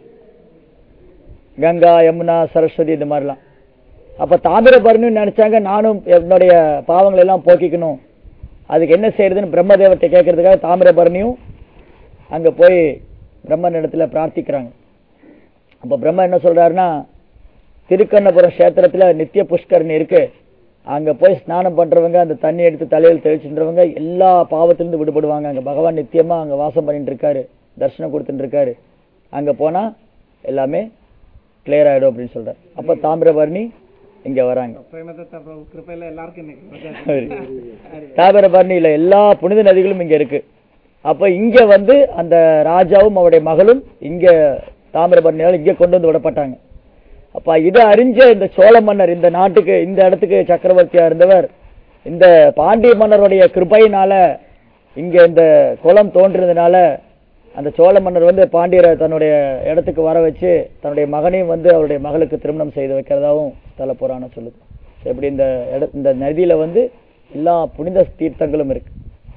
கங்கா யமுனா சரஸ்வதி இந்த மாதிரிலாம் அப்ப தாமிரபரணின்னு நினைச்சாங்க நானும் என்னுடைய பாவங்களை எல்லாம் போக்கிக்கணும் அதுக்கு என்ன செய்யறதுன்னு பிரம்மதேவத்தை கேட்கறதுக்காக தாமிரபரணியும் அங்க போய் பிரம்மன் இடத்துல பிரார்த்திக்கிறாங்க அப்ப பிரம்ம என்ன சொல்றாருன்னா திருக்கண்ணபுரம் கஷேத்திரத்துல நித்திய புஷ்கரணி இருக்கு அங்க போய் ஸ்நானம் பண்றவங்க அந்த தண்ணி எடுத்து தலையில் தெளிச்சுன்றவங்க எல்லா பாவத்திலிருந்து விடுபடுவாங்க அங்க பகவான் நித்தியமா அங்க வாசம் பண்ணிட்டு இருக்காரு தரிசனம் கொடுத்துட்டு இருக்காரு அங்க போனா எல்லாமே கிளியர் ஆயிடும் அப்படின்னு சொல்றாரு அப்ப தாமிரபரணி இங்க வராங்க ಪ್ರೇಮದತ್ತ ಪ್ರಭು ಕೃಪೆಲ್ಲ ಎಲ್ಲಾರ್ಗೂ ಇನ್ನைக்கு சரி. தாமிரபரணியில எல்லா புனித நதிகளும் இங்க இருக்கு அப்ப இங்க வந்து அந்த ராஜாவும் அவருடைய மகளும் இங்க தாமிரபரணியால் இங்க கொண்டு வந்து விடப்பட்டாங்க அப்ப இதை அறிஞ்ச இந்த சோழ மன்னர் இந்த நாட்டுக்கு இந்த இடத்துக்கு சக்கரவர்த்தியா இருந்தவர் இந்த பாண்டிய மன்னருடைய கிருபையினால இங்க இந்த குளம் தோன்றினதுனால அந்த சோழ மன்னர் வந்து பாண்டியரை தன்னுடைய இடத்துக்கு வர வச்சு தன்னுடைய மகனையும் வந்து அவருடைய மகளுக்கு திருமணம் செய்து வைக்கிறதாவும் ஸ்தல புராணம் சொல்லுது எப்படி இந்த இட இந்த நதியில வந்து எல்லா புனித தீர்த்தங்களும் இருக்கு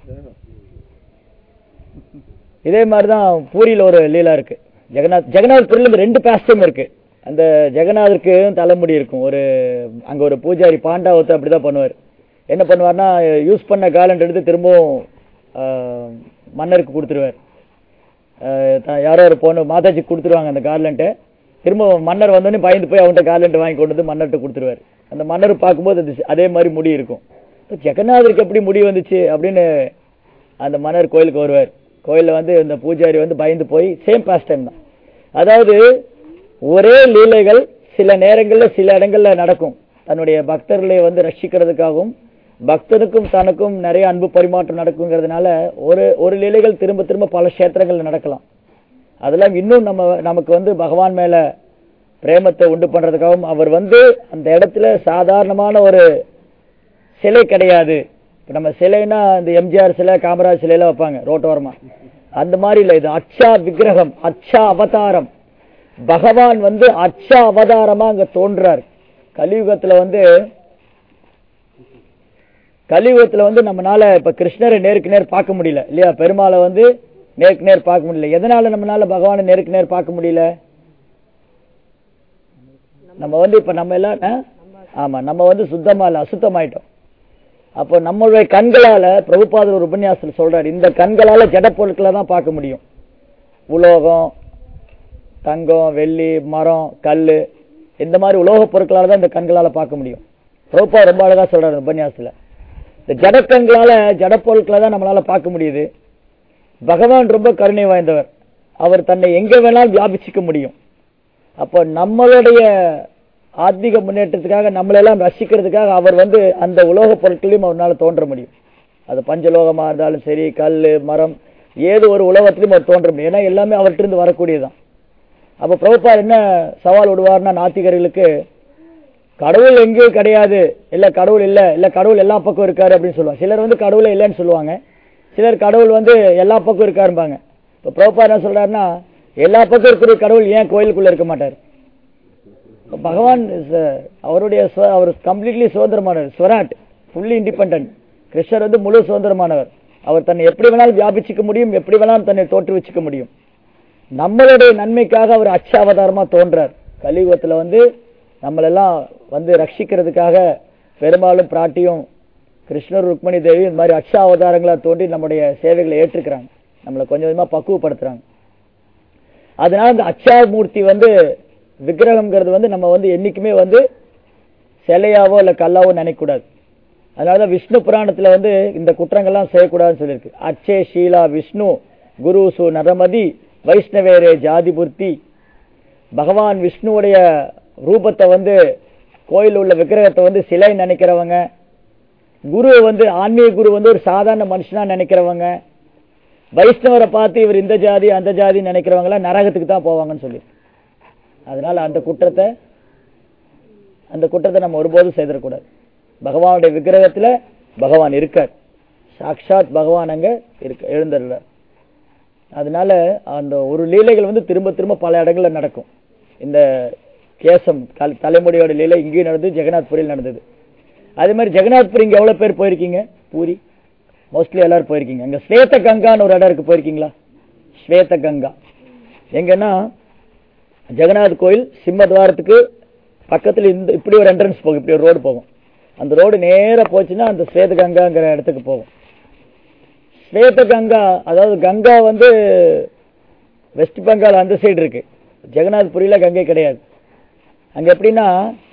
இதே மாதிரிதான் பூரியில ஒரு லீலா இருக்கு ஜெகநாத் ஜெகநாத் புரியில ரெண்டு பேஸ்டும் இருக்கு அந்த ஜெகநாதருக்கு தலைமுடி இருக்கும் ஒரு அங்க ஒரு பூஜாரி பாண்டாவத்தை அப்படிதான் பண்ணுவார் என்ன பண்ணுவார்னா யூஸ் பண்ண காலண்ட் எடுத்து திரும்பவும் ஆஹ், மன்னருக்கு கொடுத்துருவார் ஆஹ், த- யாரோ ஒரு பொண்ணு மாதாஜி கொடுத்துருவாங்க அந்த கார்லண்ட்டை திரும்ப மன்னர் வந்தோடனே பயந்து போய் அவன்கிட்ட கார்லண்ட் வாங்கி கொண்டு வந்து மன்னர்கிட்ட கொடுத்துருவார் அந்த மன்னர் பார்க்கும்போது அது அதே மாதிரி முடி இருக்கும் இப்ப ஜெகநாதருக்கு எப்படி முடி வந்துச்சு அப்படின்னு அந்த மன்னர் கோயிலுக்கு வருவார் கோயில்ல வந்து இந்த பூஜாரி வந்து பயந்து போய் சேம் பாஸ்ட் டைம் தான் அதாவது ஒரே லீலைகள் சில நேரங்கள்ல சில இடங்கள்ல நடக்கும் தன்னுடைய பக்தர்களை வந்து ரட்சிக்கிறதுக்காகவும் பக்தனுக்கும் தனக்கும் நிறைய அன்பு பரிமாற்றம் நடக்குங்கிறதுனால ஒரு ஒரு லீலைகள் திரும்ப திரும்ப பல கஷேத்திரங்கள்ல நடக்கலாம் அதெல்லாம் இன்னும் நம்ம நமக்கு வந்து பகவான் மேல பிரேமத்தை உண்டு பண்றதுக்காகவும் அவர் வந்து அந்த இடத்துல சாதாரணமான ஒரு சிலை கிடையாது இப்ப நம்ம சிலைனா இந்த எம்ஜிஆர் சிலை காமராஜ் சிலையில வைப்பாங்க ரோட்டோரமா அந்த மாதிரி இல்ல இது அச்சா விக்கிரகம் அச்சா அவதாரம் பகவான் வந்து அச்சா அவதாரமா அங்க தோன்றார் கலியுகத்துல வந்து கலியுகத்துல வந்து நம்மனால இப்ப கிருஷ்ணரை நேருக்கு நேர் பார்க்க முடியல இல்லையா பெருமாளை வந்து நேருக்கு நேர் பார்க்க முடியல எதனால நம்மனால பகவானை நேருக்கு நேர் பார்க்க முடியல நம்ம வந்து இப்ப நம்ம எல்லாம் ஆ? ஆமா நம்ம வந்து சுத்தமா இல்ல அசுத்தமாயிட்டோம் அப்போ நம்மளுடைய கண்களால பிரபுபாதர் ஒரு உபன்யாசத்தில் சொல்றாரு இந்த கண்களால ஜட பொருட்களை தான் பார்க்க முடியும் உலோகம் தங்கம் வெள்ளி மரம் கல்லு இந்த மாதிரி உலோக பொருட்களால தான் இந்த கண்களால பார்க்க முடியும் பிரபுபா ரொம்ப அழகா சொல்றாரு இந்த உபன்யாசத்துல இந்த ஜட கண்களால ஜட பொருட்களை தான் நம்மளால பார்க்க முடியுது பகவான் ரொம்ப கருணை வாய்ந்தவர் அவர் தன்னை எங்க வேணாலும் வியாபிச்சுக்க முடியும் அப்போ நம்மளுடைய ஆத்மீக முன்னேற்றத்துக்காக நம்மளெல்லாம் ரசிக்கிறதுக்காக அவர் வந்து அந்த உலோக பொருட்களையும் அவரால் தோன்ற முடியும் அது பஞ்சலோகமா இருந்தாலும் சரி கல் மரம் ஏதோ ஒரு உலகத்திலையும் அவர் தோன்ற முடியும் ஏன்னா எல்லாமே அவர்கிட்ட இருந்து வரக்கூடியதுதான் அப்ப பிரபுபார் என்ன சவால் விடுவார்னா நாத்திகர்களுக்கு கடவுள் எங்கேயும் கிடையாது இல்ல கடவுள் இல்ல இல்ல கடவுள் எல்லா பக்கம் இருக்காரு அப்படின்னு சொல்லுவாங்க சிலர் வந்து கடவுளே இல்லைன்னு சொல்லுவாங்க சிலர் கடவுள் வந்து எல்லா பக்கம் இருக்காரும்பாங்க இப்ப பிரபுபார் என்ன சொல்றாருன்னா எல்லா பக்கம் இருக்கிற கடவுள் ஏன் கோயிலுக்குள்ள இருக்க மாட்டார் இப்ப பகவான் is, uh, அவருடைய சுவ- அவர் கம்ப்ளீட்லி சுதந்திரமானவர் ஸ்வராட் ஃபுல்லி இண்டிபெண்டன்ட் கிருஷ்ணர் வந்து முழு சுதந்திரமானவர் அவர் தன்னை எப்படி வேணாலும் வியாபிச்சுக்க முடியும் எப்படி வேணாலும் தன்னை தோற்றுவிச்சுக்க முடியும் நம்மளுடைய நன்மைக்காக அவர் அச்சாவதாரமா தோன்றார் கலியுகத்துல வந்து நம்மளெல்லாம் வந்து ரட்சிக்கிறதுக்காக பெரும்பாலும் பிராட்டியும் கிருஷ்ணர் ருக்மணி தேவி இந்த மாதிரி அச்சாவதாரங்களா தோன்றி நம்முடைய சேவைகளை ஏற்றுக்கிறாங்க நம்மளை கொஞ்சம் கொஞ்சமா பக்குவப்படுத்துறாங்க அதனால இந்த அச்சா மூர்த்தி வந்து விக்கிரகம்ங்கிறது வந்து நம்ம வந்து என்னைக்குமே வந்து சிலையாவோ இல்ல கல்லாவோ நினைக்கக்கூடாது அதனாலதான் விஷ்ணு புராணத்துல வந்து இந்த குற்றங்கள்லாம் செய்யக்கூடாதுன்னு சொல்லியிருக்கு அச்சே ஷீலா விஷ்ணு குரு சு நரமதி வைஷ்ணவேரே ஜாதிபுர்த்தி பகவான் விஷ்ணுவுடைய ரூபத்தை வந்து கோயில் உள்ள விக்கிரகத்தை வந்து சிலை நினைக்கிறவங்க குரு வந்து ஆன்மீக குரு வந்து ஒரு சாதாரண மனுஷனா நினைக்கிறவங்க வைஷ்ணவரை பார்த்து இவர் இந்த ஜாதி அந்த ஜாதி நினைக்கிறவங்க எல்லாம் நரகத்துக்கு தான் போவாங்கன்னு சொல்லி அதனால அந்த குற்றத்தை அந்த குற்றத்தை நம்ம ஒருபோதும் செய்திடக்கூடாது பகவானுடைய விக்கிரகத்துல பகவான் இருக்கார் சாக்ஷாத் பகவான் அங்க இருக்க எழுந்தருளார் அதனால அந்த ஒரு லீலைகள் வந்து திரும்ப திரும்ப பல இடங்கள்ல நடக்கும் இந்த கேசம் தல- தலைமுடியோட லீலை இங்கேயும் நடந்தது ஜெகநாத்புரியில் நடந்தது அதே மாதிரி ஜெகநாத்புரி இங்க எவ்வளவு பேர் போயிருக்கீங்க பூரி மோஸ்ட்லி எல்லாரும் போயிருக்கீங்க அங்க ஸ்வேத கங்கான்னு ஒரு இடம் இருக்கு போயிருக்கீங்களா ஸ்வேத கங்கா எங்கன்னா ஜெகநாத் கோயில் சிம்மத்வாரத்துக்கு பக்கத்துல இந்த இப்படி ஒரு என்ட்ரன்ஸ் போகும் இப்படி ஒரு ரோடு போகும் அந்த ரோடு நேரா போச்சுன்னா அந்த ஸ்வேத கங்காங்கிற இடத்துக்கு போகும் ஸ்வேத கங்கா அதாவது கங்கா வந்து வெஸ்ட் பெங்கால் அந்த சைடு இருக்கு ஜெகநாத்புரியில கங்கை கிடையாது அங்க எப்படின்னா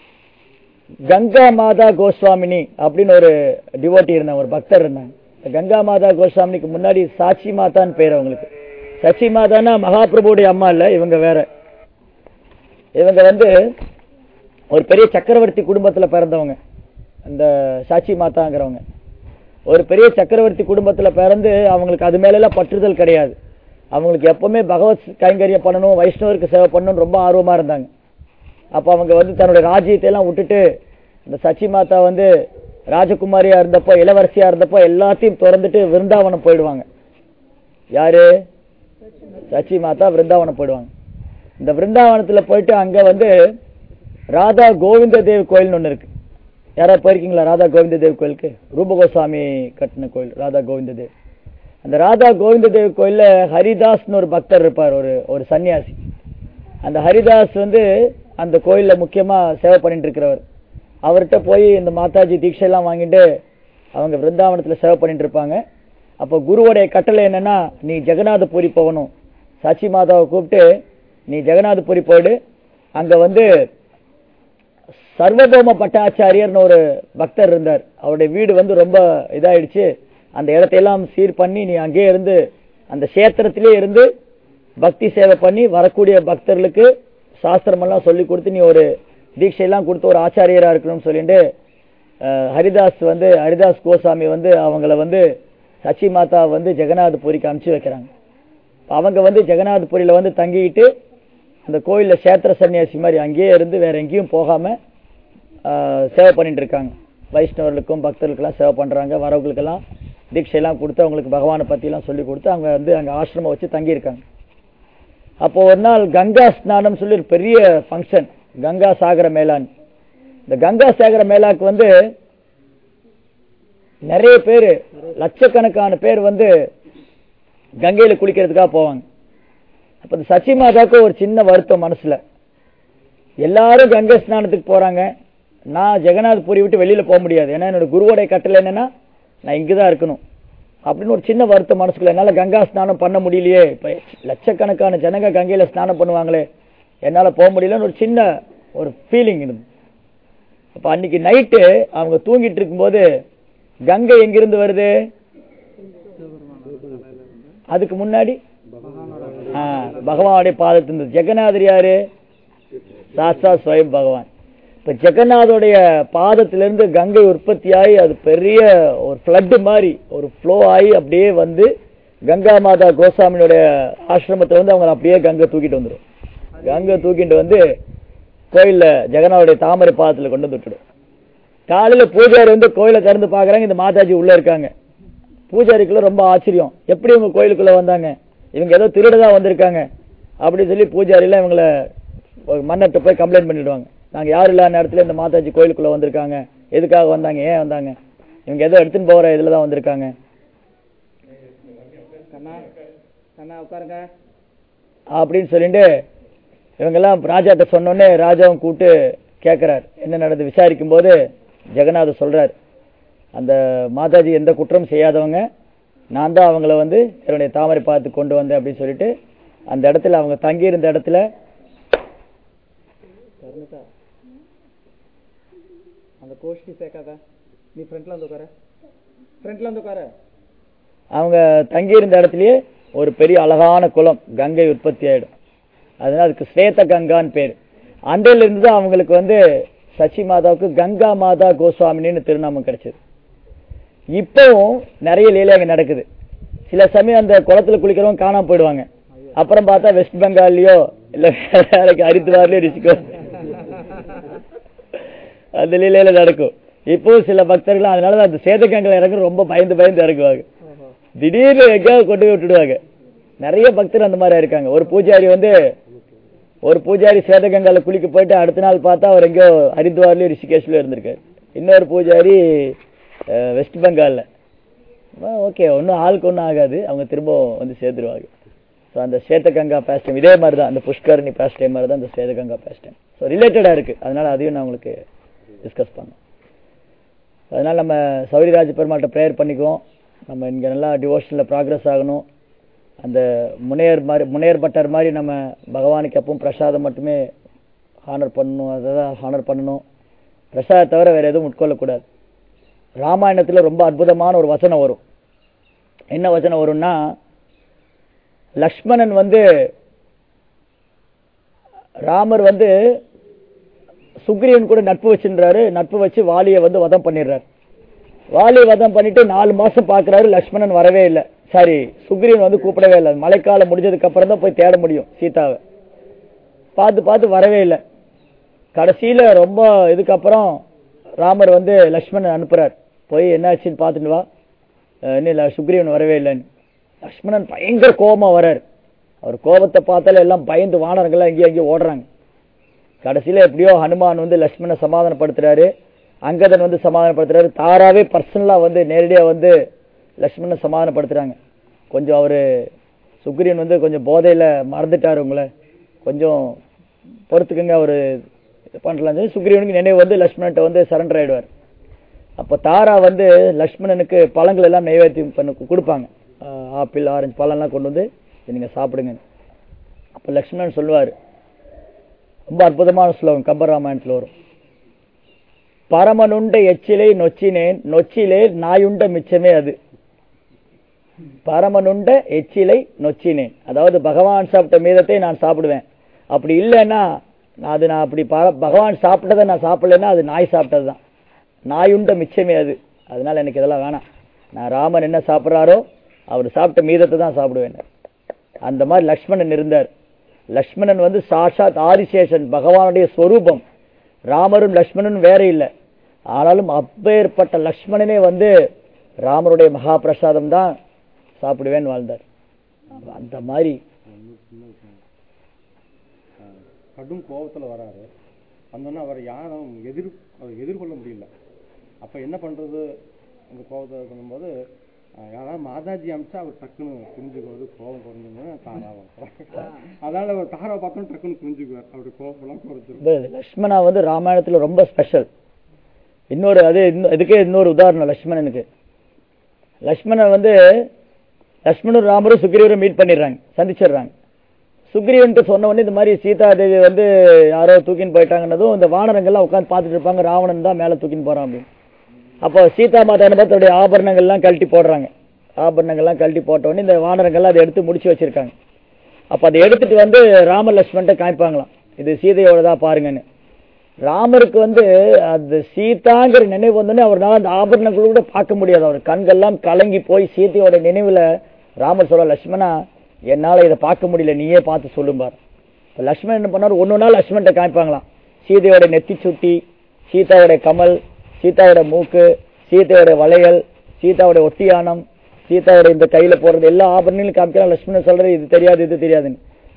கங்கா மாதா கோஸ்வாமினி அப்படின்னு ஒரு டிவோட்டி இருந்தாங்க ஒரு பக்தர் இருந்தாங்க இந்த கங்கா மாதா கோஸ்வாமினிக்கு முன்னாடி சாட்சி மாதான்னு பேர் அவங்களுக்கு சச்சி மாதான்னா மகாபிரபுடைய அம்மா இல்ல இவங்க வேற இவங்க வந்து ஒரு பெரிய சக்கரவர்த்தி குடும்பத்துல பிறந்தவங்க அந்த சாட்சி மாதாங்கிறவங்க ஒரு பெரிய சக்கரவர்த்தி குடும்பத்துல பிறந்து அவங்களுக்கு அது மேல எல்லாம் பற்றுதல் கிடையாது அவங்களுக்கு எப்பவுமே பகவத் கைங்கரியம் பண்ணணும் வைஷ்ணவருக்கு சேவை பண்ணணும்னு ரொம்ப ஆர்வமா இருந்தாங்க அப்ப அவங்க வந்து தன்னுடைய ராஜ்யத்தை எல்லாம் விட்டுட்டு இந்த சச்சி மாதா வந்து ராஜகுமாரியா இருந்தப்போ இளவரசியா இருந்தப்போ எல்லாத்தையும் திறந்துட்டு விருந்தாவனம் போயிடுவாங்க யாரு சச்சி மாதா விருந்தாவனம் போயிடுவாங்க இந்த விருந்தாவனத்துல போயிட்டு அங்க வந்து ராதா கோவிந்த தேவ் கோயில்னு ஒண்ணு இருக்கு யாராவது போயிருக்கீங்களா ராதா கோவிந்த தேவ் கோயிலுக்கு ரூபகோசாமி கட்டின கோயில் ராதா கோவிந்த தேவ் அந்த ராதா கோவிந்த தேவ் கோயில்ல ஹரிதாஸ்னு ஒரு பக்தர் இருப்பார் ஒரு ஒரு சன்னியாசி அந்த ஹரிதாஸ் வந்து அந்த கோயில்ல முக்கியமா சேவை பண்ணிட்டு இருக்கிறவர் அவர்கிட்ட போய் இந்த மாதாஜி தீட்சை எல்லாம் வாங்கிட்டு அவங்க விருந்தாவனத்துல சேவை பண்ணிட்டு இருப்பாங்க அப்போ குருவோடைய கட்டளை என்னன்னா நீ ஜெகநாதபுரி போகணும் சாட்சி மாதாவை கூப்பிட்டு நீ ஜெகநாதபுரி போயிடு அங்க வந்து சர்வபௌம பட்டாச்சாரியர்னு ஒரு பக்தர் இருந்தார் அவருடைய வீடு வந்து ரொம்ப இதாயிடுச்சு அந்த இடத்தையெல்லாம் சீர் பண்ணி நீ அங்கேயே இருந்து அந்த கஷேத்திரத்திலே இருந்து பக்தி சேவை பண்ணி வரக்கூடிய பக்தர்களுக்கு சாஸ்திரம் எல்லாம் சொல்லி கொடுத்து நீ ஒரு தீட்சையெல்லாம் கொடுத்து ஒரு ஆச்சாரியரா இருக்கணும்னு சொல்லிட்டு அஹ், ஹரிதாஸ் வந்து ஹரிதாஸ் கோசாமி வந்து அவங்கள வந்து சச்சி மாதா வந்து ஜெகநாதபுரிக்கு அனுப்பிச்சு வைக்கிறாங்க அவங்க வந்து ஜெகநாதபுரியில வந்து தங்கிட்டு அந்த கோயில்ல சேத்திர சன்னியாசி மாதிரி அங்கேயே இருந்து வேற எங்கேயும் போகாம ஆஹ், சேவை பண்ணிட்டு இருக்காங்க வைஷ்ணவர்களுக்கும் பக்தர்களுக்கெல்லாம் சேவை பண்றாங்க வரவங்களுக்கெல்லாம் தீட்சையெல்லாம் கொடுத்து அவங்களுக்கு பகவானை பத்தி எல்லாம் சொல்லி கொடுத்து அவங்க வந்து அங்க ஆசிரமம் வச்சு தங்கி இருக்காங்க அப்போ ஒரு நாள் கங்கா ஸ்நானம் சொல்லி ஒரு பெரிய ஃபங்க்ஷன் கங்கா சாகர மேளான் இந்த கங்கா சாகர மேளாக்கு வந்து நிறைய பேர் லட்சக்கணக்கான பேர் வந்து கங்கையில குளிக்கிறதுக்காக போவாங்க அப்ப இந்த சச்சி மாதாவுக்கு ஒரு சின்ன வருத்தம் மனசுல எல்லாரும் கங்கை ஸ்நானத்துக்கு போறாங்க நான் ஜெகநாத்புரி விட்டு வெளியில போக முடியாது ஏன்னா என்னோட குருவோடைய கட்டளை என்னன்னா நான் இங்கதான் இருக்கணும் அப்படின்னு ஒரு சின்ன வருத்தம் மனசுக்குள்ள என்னால கங்கா ஸ்நானம் பண்ண முடியலையே இப்ப லட்சக்கணக்கான ஜனங்க கங்கையில ஸ்நானம் பண்ணுவாங்களே என்னால போக முடியலன்னு ஒரு சின்ன ஒரு ஃபீலிங் இருந்தது அப்ப அன்னைக்கு நைட்டு அவங்க தூங்கிட்டு இருக்கும்போது கங்கை எங்கிருந்து வருது அதுக்கு முன்னாடி ஆ, பகவானுடைய பாதத்திலிருந்து ஜெகநாதர் யாரு சாஸ்தா ஸ்வயம் பகவான் இப்ப ஜெகநாதோடைய பாதத்திலிருந்து கங்கை உற்பத்தியாகி அது பெரிய ஒரு ஃப்ளட் மாதிரி ஒரு ஃப்ளோ ஆகி அப்படியே வந்து கங்கா மாதா கோசாமியோடைய ஆசிரமத்தை வந்து அவங்க அப்படியே கங்கை தூக்கிட்டு வந்துடும் கங்கை தூக்கிட்டு வந்து கோயில்ல ஜெகநாதோடைய தாமரை பாதத்துல கொண்டு வந்து விட்டுடும் காலையில பூஜாரி வந்து கோயிலை திறந்து பாக்குறாங்க இந்த மாதாஜி உள்ள இருக்காங்க பூஜாரிக்குள்ள ரொம்ப ஆச்சரியம் எப்படி இவங்க கோயிலுக்குள்ள வந்தாங்க இவங்க ஏதோ திருடதா வந்திருக்காங்க அப்படி சொல்லி பூஜாரிலாம் இவங்கள மன்னர்கிட்ட போய் கம்ப்ளைண்ட் பண்ணிடுவாங்க நாங்க யாரும் இல்லாத நேரத்துல இந்த மாதாஜி கோயிலுக்குள்ள வந்திருக்காங்க எதுக்காக வந்தாங்க ஏன் வந்தாங்க இவங்க ஏதோ எடுத்துன்னு போற இதுல தான் வந்திருக்காங்க கண்ணா கண்ணா உட்காருங்க அப்படின்னு சொல்லிட்டு இவங்கெல்லாம் ராஜாட்ட சொன்னோடனே ராஜாவும் கூப்பிட்டு கேட்கிறார் என்ன நடந்து விசாரிக்கும் போது ஜெகநாதர் சொல்றார் அந்த மாதாஜி எந்த குற்றம் செய்யாதவங்க நான் தான் அவங்கள வந்து என்னுடைய தாமரை பார்த்து கொண்டு வந்தேன் அப்படின்னு சொல்லிட்டு அந்த இடத்துல அவங்க தங்கியிருந்த இடத்துல கருணிகா அந்த கோஷ்டி சேர்க்காத நீ ஃப்ரண்ட்ல வந்து உட்கார ஃப்ரண்ட்ல வந்து உட்கார அவங்க தங்கியிருந்த இடத்துலயே ஒரு பெரிய அழகான குளம் கங்கை உற்பத்தி ஆயிடும் அதனால அதுக்கு ஸ்வேத கங்கான்னு பேர் அன்றையில இருந்து தான் அவங்களுக்கு வந்து சச்சி மாதாவுக்கு கங்கா மாதா கோஸ்வாமினின்னு திருநாமம் கிடைச்சது இப்பவும் நிறைய லீலை அங்க நடக்குது சில சமயம் அந்த குளத்துல குளிக்கிறவங்க காணாம போயிடுவாங்க அப்புறம் பார்த்தா வெஸ்ட் பெங்கால்லயோ இல்ல வேலைக்கு ஹரித்வார்லயோ ரிஷிக்கோ அந்த லீலையில நடக்கும் இப்போ சில பக்தர்கள் அதனால அந்த சேதகங்கள் இறங்க ரொம்ப பயந்து பயந்து இறங்குவாங்க திடீர்னு எங்கேயாவது கொண்டு போய் விட்டுடுவாங்க நிறைய பக்தர் அந்த மாதிரி இருக்காங்க ஒரு பூஜாரி வந்து ஒரு பூஜாரி சேதகங்கால குளிக்க போயிட்டு அடுத்த நாள் பார்த்தா அவர் எங்கேயோ ஹரித்வார்லயோ ரிஷிகேஷ்லயோ இருந்திருக்காரு இன்னொரு பூஜாரி அஹ், வெஸ்ட் பெங்கால்ல ஓகே ஒன்றும் ஆளுக்கு ஒன்றும் ஆகாது அவங்க திரும்ப வந்து சேர்த்துருவாங்க ஸோ அந்த சேத்தகங்கா பேஸ்டைம் இதே மாதிரி தான் அந்த புஷ்கரணி பேஸ்டைம் மாதிரி தான் அந்த சேதகங்கா பேஸ்டைம் ஸோ ரிலேட்டடாக இருக்கு அதனால அதையும் நான் உங்களுக்கு டிஸ்கஸ் பண்ணேன் அதனால நம்ம சௌரிராஜ பெருமாள்கிட்ட ப்ரேயர் பண்ணிக்குவோம் நம்ம இங்கே நல்லா டிவோஷனில் ப்ராக்ரஸ் ஆகணும் அந்த முனையர் மாதிரி முனையர் பட்டர் மாதிரி நம்ம பகவானுக்கு எப்பவும் பிரசாதம் மட்டுமே ஹானர் பண்ணணும் அதை தான் ஹானர் பண்ணணும் பிரசாதத்தை தவிர வேற எதுவும் உட்கொள்ளக்கூடாது ராமாயணத்தில் ரொம்ப அற்புதமான ஒரு வசனம் வரும் என்ன வசனம் வரும்னா லக்ஷ்மணன் வந்து ராமர் வந்து சுக்ரீவன் கூட நட்பு வச்சுன்றாரு நட்பு வச்சு வாலியை வந்து வதம் பண்ணிடுறாரு வாலி வதம் பண்ணிட்டு நாலு மாசம் பாக்குறாரு லக்ஷ்மணன் வரவே இல்லை சாரி சுக்ரீவன் வந்து கூப்பிடவே இல்லை மழைக்காலம் முடிஞ்சதுக்கு அப்புறம் தான் போய் தேட முடியும் சீதாவை பார்த்து பார்த்து வரவே இல்லை கடைசியில ரொம்ப இதுக்கப்புறம் ராமர் வந்து லக்ஷ்மணன் அனுப்புறார் போய் என்னாச்சுன்னு பார்த்துட்டு வா அஹ் இன்னும் இல்ல, சுக்ரீவன் வரவே இல்லைன்னு லக்ஷ்மணன் பயங்கர கோபமா வரார் அவர் கோபத்தை பார்த்தாலே எல்லாம் பயந்து வானரங்கள்லாம் எங்கேயும் எங்கேயும் ஓடுறாங்க கடைசியில எப்படியோ ஹனுமான் வந்து லக்ஷ்மணனை சமாதானப்படுத்துறாரு அங்கதன் வந்து சமாதானப்படுத்துறாரு தாராவே பர்சனலா வந்து நேரடியா வந்து லக்ஷ்மணனை சமாதானப்படுத்துறாங்க கொஞ்சம் அவரு சுக்ரீவன் வந்து கொஞ்சம் போதையில மறந்துட்டாரு உங்களை கொஞ்சம் பொறுத்துக்குங்க அவரு இது பண்ணலாம் சொல்லி சுக்ரீவனுக்கு நினைவு வந்து லக்ஷ்மணன்ட்ட வந்து சரண்டர் ஆயிடுவார் அப்ப தாரா வந்து லக்ஷ்மணனுக்கு பழங்கள் எல்லாம் நைவேத்தியம் பண்ண கொடுப்பாங்க ஆஹ் ஆப்பிள் ஆரஞ்சு பழம்லாம் கொண்டு வந்து இதை நீங்க சாப்பிடுங்க அப்ப லக்ஷ்மணன் சொல்லுவாரு ரொம்ப அற்புதமான ஸ்லோகம் கம்பராமாயணத்துல வரும் பரமனுண்ட எச்சிலை நொச்சினேன் நொச்சிலே நாயுண்ட மிச்சமே அது பரமனுண்ட எச்சிலை நொச்சினேன் அதாவது பகவான் சாப்பிட்ட மீதத்தை நான் சாப்பிடுவேன் அப்படி இல்லைன்னா நான் அது நான் அப்படி பர- பகவான் சாப்பிட்டதை நான் சாப்பிடலைன்னா அது நாய் சாப்பிட்டது தான் நாயுண்ட மிச்சமே அது அதனால எனக்கு இதெல்லாம் வேணாம் நான் ராமன் என்ன சாப்பிட்றாரோ அவர் சாப்பிட்ட மீதத்தை தான் சாப்பிடுவேன் அந்த மாதிரி லக்ஷ்மணன் இருந்தார் லக்ஷ்மணன் வந்து சாட்சாத் ஆதிசேஷன் பகவானுடைய ஸ்வரூபம் ராமரும் லக்ஷ்மணனும் வேற இல்லை ஆனாலும் அப்பேற்பட்ட லக்ஷ்மணனே வந்து ராமருடைய மகா பிரசாதம் தான் சாப்பிடுவேன் வாழ்ந்தார் அந்த மாதிரி கடும் கோபத்துல வராரு வந்தோன்னே அவர் யாரும் எதிர் அவர் எதிர்கொள்ள முடியல அப்ப என்ன பண்றது அந்த கோபத்தை பண்ணும்போது அஹ், யாராவது மாதாஜி அமிச்சா அவர் டக்குன்னு புரிஞ்சுக்குவாரு கோபம் குறைஞ்சோன்னு தாராவை அதனால அவர் தாராவை பார்த்தோன்னு டக்குன்னு புரிஞ்சுக்குவார் அவருடைய கோபம்லாம் குறைஞ்சிரும் இப்ப லக்ஷ்மணா வந்து ராமாயணத்துல ரொம்ப ஸ்பெஷல் இன்னொரு அது இன்னும் இதுக்கே இன்னொரு உதாரணம் லக்ஷ்மணனுக்கு லக்ஷ்மணன் வந்து லக்ஷ்மணன் ராமரும் சுக்ரீவரும் மீட் பண்ணிடுறாங்க சந்திச்சிடுறாங்க சுக்ரீவன்ட்டு சொன்ன உடனே இந்த மாதிரி சீதா தேவி வந்து யாரோ தூக்கின்னு போயிட்டாங்கன்னதும் இந்த வானரங்கள்லாம் உட்காந்து பார்த்துட்டு இருப்பாங்க ராவணன் தான் மேல தூக்கின்னு போறான் அப்படின்னு அப்போ சீதா மாதா என்ன பார்த்து தன்னுடைய ஆபரணங்கள்லாம் கழட்டி போடுறாங்க ஆபரணங்கள்லாம் கழட்டி போட்ட உடனே இந்த வானரங்கள்லாம் அதை எடுத்து முடிச்சு வச்சிருக்காங்க அப்ப அதை எடுத்துட்டு வந்து ராம லட்சுமண்ட்ட காமிப்பாங்களாம் இது சீதையோடதா பாருங்கன்னு ராமருக்கு வந்து அந்த சீதாங்கிற நினைவு வந்தோடனே அவர்னால அந்த ஆபரணங்கள் கூட பார்க்க முடியாது அவர் கண்கள்லாம் கலங்கி போய் சீதையோட நினைவுல ராமர் சொல்ல லட்சுமணா என்னால இதை பார்க்க முடியல நீயே பார்த்து சொல்லும்பார் இப்ப லட்சுமணன் என்ன பண்ணாரு ஒன்னு நாள் லட்சுமண்ட்ட காமிப்பாங்களாம் சீதையோட நெத்தி சுட்டி சீதாவோட கமல் சீதாவோட மூக்கு சீதையோட வளையல் சீதாவோட ஒட்டியானம் சீதாவோட இந்த கையில போடுறது எல்லா ஆபரணங்களும் காமிக்கிறான் லட்சுமணன் சொல்றது இது தெரியாது இது தெரியாதுன்னு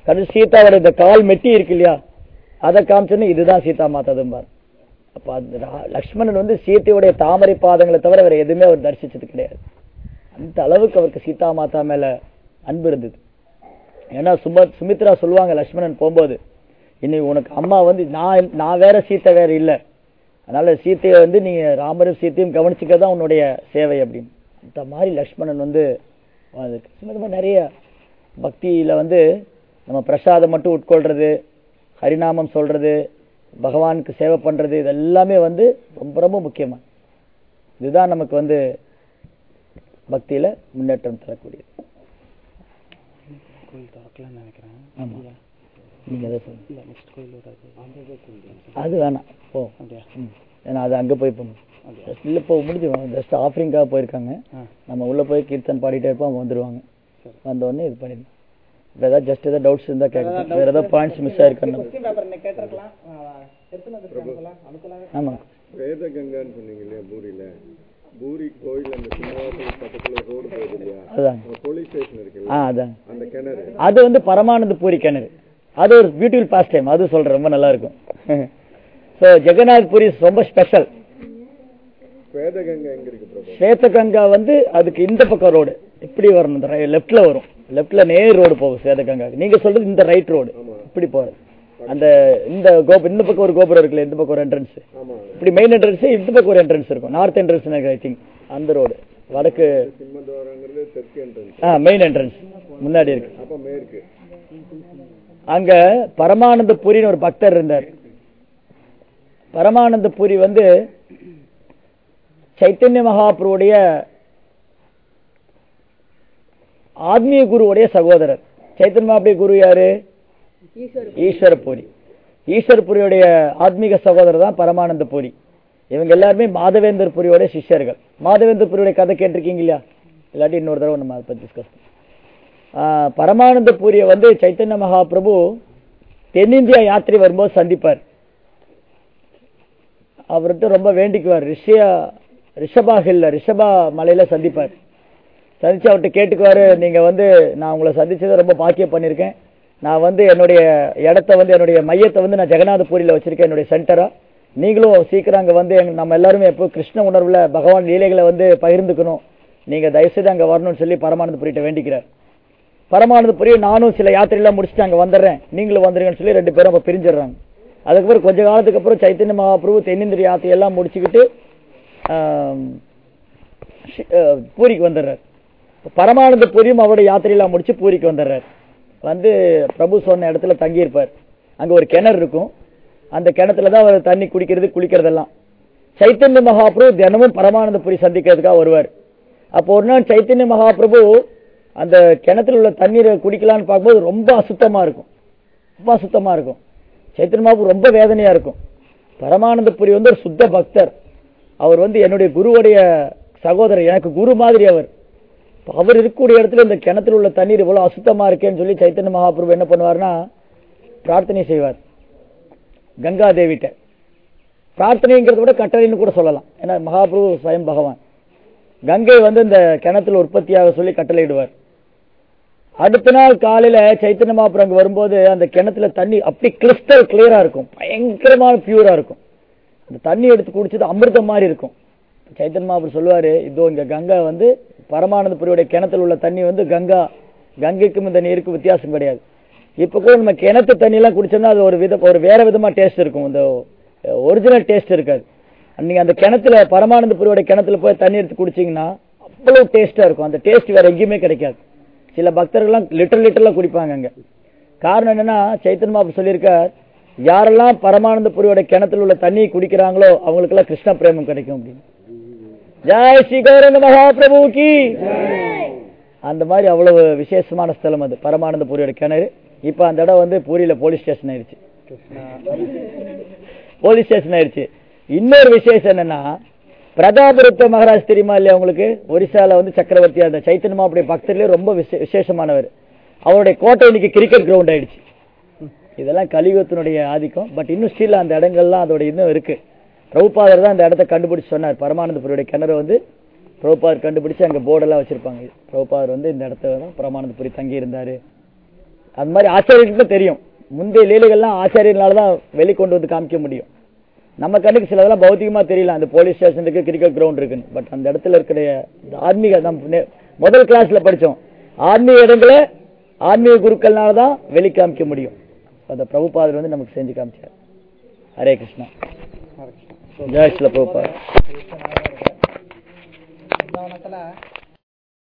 கடைசி சீதாவோட இந்த கால் மெட்டி இருக்கு இல்லையா அதை காமிச்சோன்னு இதுதான் சீதா மாதாதும்பார் அப்ப அந்த ரா- லக்ஷ்மணன் வந்து சீதையுடைய தாமரை பாதங்களை தவிர வேற எதுவுமே அவர் தரிசிச்சது கிடையாது அந்த அளவுக்கு அவருக்கு சீதா மாதா மேல அன்பு இருந்தது ஏன்னா சும சுமித்ரா சொல்லுவாங்க லக்ஷ்மணன் போகும்போது இனி உனக்கு அம்மா வந்து நான் நான் வேற சீத்தை வேற இல்ல அதனால சீத்தையை வந்து நீங்க ராமரும் சீத்தையும் கவனிச்சுக்க தான் உன்னுடைய சேவை அப்படின்னு அந்த மாதிரி லக்ஷ்மணன் வந்து வாழ்ந்திருக்கு சும்மா இந்த மாதிரி நிறைய பக்தியில வந்து நம்ம பிரசாதம் மட்டும் உட்கொள்றது ஹரிநாமம் சொல்றது பகவானுக்கு சேவை பண்றது இது எல்லாமே வந்து ரொம்ப ரொம்ப முக்கியமா இதுதான் நமக்கு வந்து பக்தியில முன்னேற்றம் தரக்கூடியது கோயில் திறக்கலாம்னு நினைக்கிறேன் ஆமா நீங்க எதை சொல்லுங்க இல்ல நெக்ஸ்ட் கோயில் வராது அது வேணாம் போ அப்படியா ம். ஏன்னா அது அங்க போய் போகணும் இல்ல இப்போ முடிஞ்சு ஜஸ்ட் ஆஃபரிங்காக போயிருக்காங்க ஆ. நம்ம உள்ள போய் கீர்த்தன் பாடிட்டே இருப்போம் அவங்க வந்துருவாங்க வந்த உடனே இது பண்ணிடணும் இப்போ ஏதாவது ஜஸ்ட் ஏதாவது டவுட்ஸ் இருந்தா கேட்கலாம் வேற ஏதாவது பாயிண்ட்ஸ் மிஸ் ஆயிருக்கணும் கொஸ்டின் பேப்பர் இன்னைக்கு கேட்டிருக்கலாம் எடுத்துன்னு வந்து அனுப்பலாம் அனுப்பலாம் ஆமா வேதகங்கான்னு சொன்னீங்க இல்லையா பூரியில பூரி கோயில் அந்த சின்னவாசல் பக்கத்துல ரோடு போகுது இல்லையா அதான் அந்த போலீஸ் ஸ்டேஷன் இருக்குல்ல ஆ அதான் அந்த கிணறு அது வந்து பரமானந்த பூரி கிணறு அது ஒரு பியூட்டிஃபுல் பாஸ்ட் டைம் அது சொல்றேன் ரொம்ப நல்லா இருக்கும் ஸோ ஜெகநாத் பூரி ரொம்ப ஸ்பெஷல் வேதகங்கை எங்க இருக்கு பிரபு ஸ்வேதகங்கா வந்து அதுக்கு இந்த பக்கம் ரோடு இப்படி வரணும் இந்த லெஃப்ட்ல வரும் லெஃப்ட்ல நேர் ரோடு போகும் ஸ்வேதகங்கா நீங்க சொல்றது இந்த ரைட் ரோடு இப்படி போறது அந்த இந்த கோபுரம் இந்த பக்கம் ஒரு கோபுரம் இருக்குல்ல இந்த பக்கம் ஒரு என்ட்ரன்ஸ் ஆமா இப்படி மெயின் என்ட்ரன்ஸ் இந்த பக்கம் ஒரு என்ட்ரன்ஸ் இருக்கும் நார்த் என்ட்ரன்ஸ் ஐ திங்க் அந்த ரோடு வடக்கு சிம்மத்வாரங்கிறது தெற்கு என்ட்ரன்ஸ் ஆ மெயின் என்ட்ரன்ஸ் முன்னாடி இருக்கு அப்ப மேற்கு அங்க பரமானந்த புரின்னு ஒரு பக்தர் இருந்தார் பரமானந்த புரி வந்து சைத்தன்ய மகாபுருடைய ஆத்மீய குருவுடைய சகோதரர் சைத்தன்ய மகாபுரிய குரு யாரு ஈஸ்வரபுரி ஈஸ்வரபுரியுடைய ஆத்மீக சகோதரர் தான் பரமானந்த புரி இவங்க எல்லாருமே மாதவேந்தர் புரியோட சிஷ்யர்கள் மாதவேந்தர் புரியோட கதை கேட்டிருக்கீங்க இல்லையா இல்லாட்டி இன்னொரு தடவை நம்ம அதை பத்தி டிஸ்கஸ் பரமானந்த பூரியை வந்து சைத்தன்ய மகாபிரபு தென்னிந்தியா யாத்திரை வரும்போது சந்திப்பார் அவர்கிட்ட ரொம்ப வேண்டிக்குவார் ரிஷியா ரிஷபா ஹில்ல ரிஷபா மலையில சந்திப்பார் சந்திச்சு அவர்கிட்ட கேட்டுக்குவாரு நீங்க வந்து நான் உங்களை சந்திச்சதை ரொம்ப பாக்கியம் பண்ணியிருக்கேன் நான் வந்து என்னுடைய இடத்த வந்து என்னுடைய மையத்தை வந்து நான் ஜெகநாதபுரியில வச்சிருக்கேன் என்னுடைய சென்டரா நீங்களும் சீக்கிரம் அங்க வந்து எங்க- நம்ம எல்லாருமே எப்போ கிருஷ்ண உணர்வுல பகவான் லீலைகளை வந்து பகிர்ந்துக்கணும் நீங்க தயவுசெய்து அங்க வரணும்னு சொல்லி பரமானந்த புரியிட்ட வேண்டிக்கிறார் பரமானந்த புரிய நானும் சில யாத்திரையெல்லாம் முடிச்சுட்டு அங்க வந்துடுறேன் நீங்களும் வந்துருங்கன்னு சொல்லி ரெண்டு பேரும் அப்ப பிரிஞ்சிடுறாங்க அதுக்கப்புறம் கொஞ்ச காலத்துக்கு அப்புறம் சைத்தன்ய மகாபிரபு தென்னிந்திய யாத்திரையெல்லாம் முடிச்சுக்கிட்டு ஆம், ஷி- அஹ், பூரிக்கு வந்துடுறார் பரமானந்த புரியும் அவருடைய யாத்திரையெல்லாம் முடிச்சு பூரிக்கு வந்துடுறார் வந்து பிரபு சொன்ன இடத்துல தங்கியிருப்பார் அங்க ஒரு கிணறு இருக்கும் அந்த கிணத்துல தான் அவர் தண்ணி குடிக்கிறது குளிக்கிறதெல்லாம் சைத்தன்ய மகாபிரபு தினமும் பரமானந்த புரி சந்திக்கிறதுக்காக வருவார் அப்போ ஒரு நாள் சைத்தன்ய மகாபிரபு அந்த கிணத்துல உள்ள தண்ணீரை குடிக்கலாம்னு பார்க்கும்போது ரொம்ப அசுத்தமா இருக்கும் ரொம்ப அசுத்தமா இருக்கும் சைத்தன்ய மகாபிரபு ரொம்ப வேதனையா இருக்கும் பரமானந்த புரி வந்து ஒரு சுத்த பக்தர் அவர் வந்து என்னுடைய குருவுடைய சகோதரர் எனக்கு குரு மாதிரி அவர் இப்ப அவர் இருக்கக்கூடிய இடத்துல இந்த கிணத்துல உள்ள தண்ணீர் இவ்வளவு அசுத்தமா இருக்கேன்னு சொல்லி சைத்தன்ய மகாபிரபு என்ன பண்ணுவார்னா பிரார்த்தனை செய்வார் கங்கா தேவிட்ட பிரார்த்தனைங்கிறத விட கட்டளைன்னு கூட சொல்லலாம் ஏன்னா மகாபிரபு ஸ்வயம் பகவான் கங்கை வந்து இந்த கிணத்துல உற்பத்தியாக சொல்லி கட்டளையிடுவார் அடுத்த நாள் காலையில சைத்தன்ய மகாபுரம் அங்க வரும்போது அந்த கிணத்துல தண்ணி அப்படி கிறிஸ்டல் கிளியரா இருக்கும் பயங்கரமான பியூரா இருக்கும் அந்த தண்ணி எடுத்து குடிச்சது அமிர்தம் மாதிரி இருக்கும் சைத்தன்ய மகாபுரம் சொல்லுவாரு இதோ இங்க கங்கா வந்து பரமானந்தபுரியுடைய கிணத்துல உள்ள தண்ணி வந்து கங்கா கங்கைக்கும் இந்த நீருக்கும் வித்தியாசம் கிடையாது இப்ப கூட நம்ம கிணத்து தண்ணி எல்லாம் குடிச்சோம்னா அது ஒரு வித ஒரு வேற விதமா டேஸ்ட் இருக்கும் இந்த ஒரிஜினல் டேஸ்ட் இருக்காது நீங்க அந்த கிணத்துல பரமானந்தபுரியோட கிணத்துல போய் தண்ணி எடுத்து குடிச்சீங்கன்னா அவ்வளவு டேஸ்டா இருக்கும் அந்த டேஸ்ட் வேற எங்கேயுமே கிடைக்காது சில பக்தர்கள்லாம் லிட்டர் லிட்டர்ல குடிப்பாங்க அங்க காரணம் என்னன்னா சைத்தன்ய மாபு சொல்லியிருக்கார் யாரெல்லாம் பரமானந்தபுரியோட கிணத்துல உள்ள தண்ணியை குடிக்கிறாங்களோ அவங்களுக்கெல்லாம் கிருஷ்ண பிரேமம் கிடைக்கும் அப்படின்னு ஜெய் ஸ்ரீ கௌரங்க மகாபிரபு கி அந்த மாதிரி அவ்வளவு விசேஷமான ஸ்தலம் அது பரமானந்தபுரியோட கிணறு இப்ப அந்த இடம் வந்து பூரியில போலீஸ் ஸ்டேஷன் ஆயிருச்சு போலீஸ் ஸ்டேஷன் ஆயிருச்சு இன்னொரு விசேஷம் என்னன்னா பிரதாபுரத்த மகாராஜ் தெரியுமா இல்லையா உங்களுக்கு ஒரிசால வந்து சக்கரவர்த்தி அந்த சைத்தன்ய மாவுடைய பக்தர்லயே ரொம்ப விசே- விசேஷமானவர் அவருடைய கோட்டை இன்னைக்கு கிரிக்கெட் கிரவுண்ட் ஆயிடுச்சு இதெல்லாம் கலியுகத்தினுடைய ஆதிக்கம் பட் இன்னும் ஸ்டில் அந்த இடங்கள்லாம் அதோட இன்னும் இருக்கு பிரபுபாதர் தான் அந்த இடத்த கண்டுபிடிச்சு சொன்னார் பரமானந்தபுரியுடைய கிணறு வந்து பிரபுபாதர் கண்டுபிடிச்சு அங்க போர்டெல்லாம் வச்சிருப்பாங்க பிரபுபாதர் வந்து இந்த இடத்துல தான் பரமானந்தபுரி தங்கி இருந்தாரு அது மாதிரி ஆச்சாரியர்களுக்கு தெரியும் முந்தைய லீலைகள்லாம் ஆச்சாரியர்களால தான் வெளிக்கொண்டு வந்து காமிக்க முடியும் நம்ம கண்ணுக்கு சிலதெல்லாம் பௌத்திகமா தெரியல அந்த போலீஸ் ஸ்டேஷன் இருக்கு கிரிக்கெட் கிரவுண்ட் இருக்குன்னு பட் அந்த இடத்துல இருக்கிற இந்த ஆன்மீக தான் நே- முதல் கிளாஸ்ல படிச்சோம் ஆன்மீக இடங்களை ஆன்மீக குருக்கள்னால தான் வெளி காமிக்க முடியும் அந்த பிரபுபாதர் வந்து நமக்கு செஞ்சு காமிச்சார் ஹரே கிருஷ்ணா ஜெய் ஸ்ரீல பிரபுபாதர் பிருந்தாவனத்துல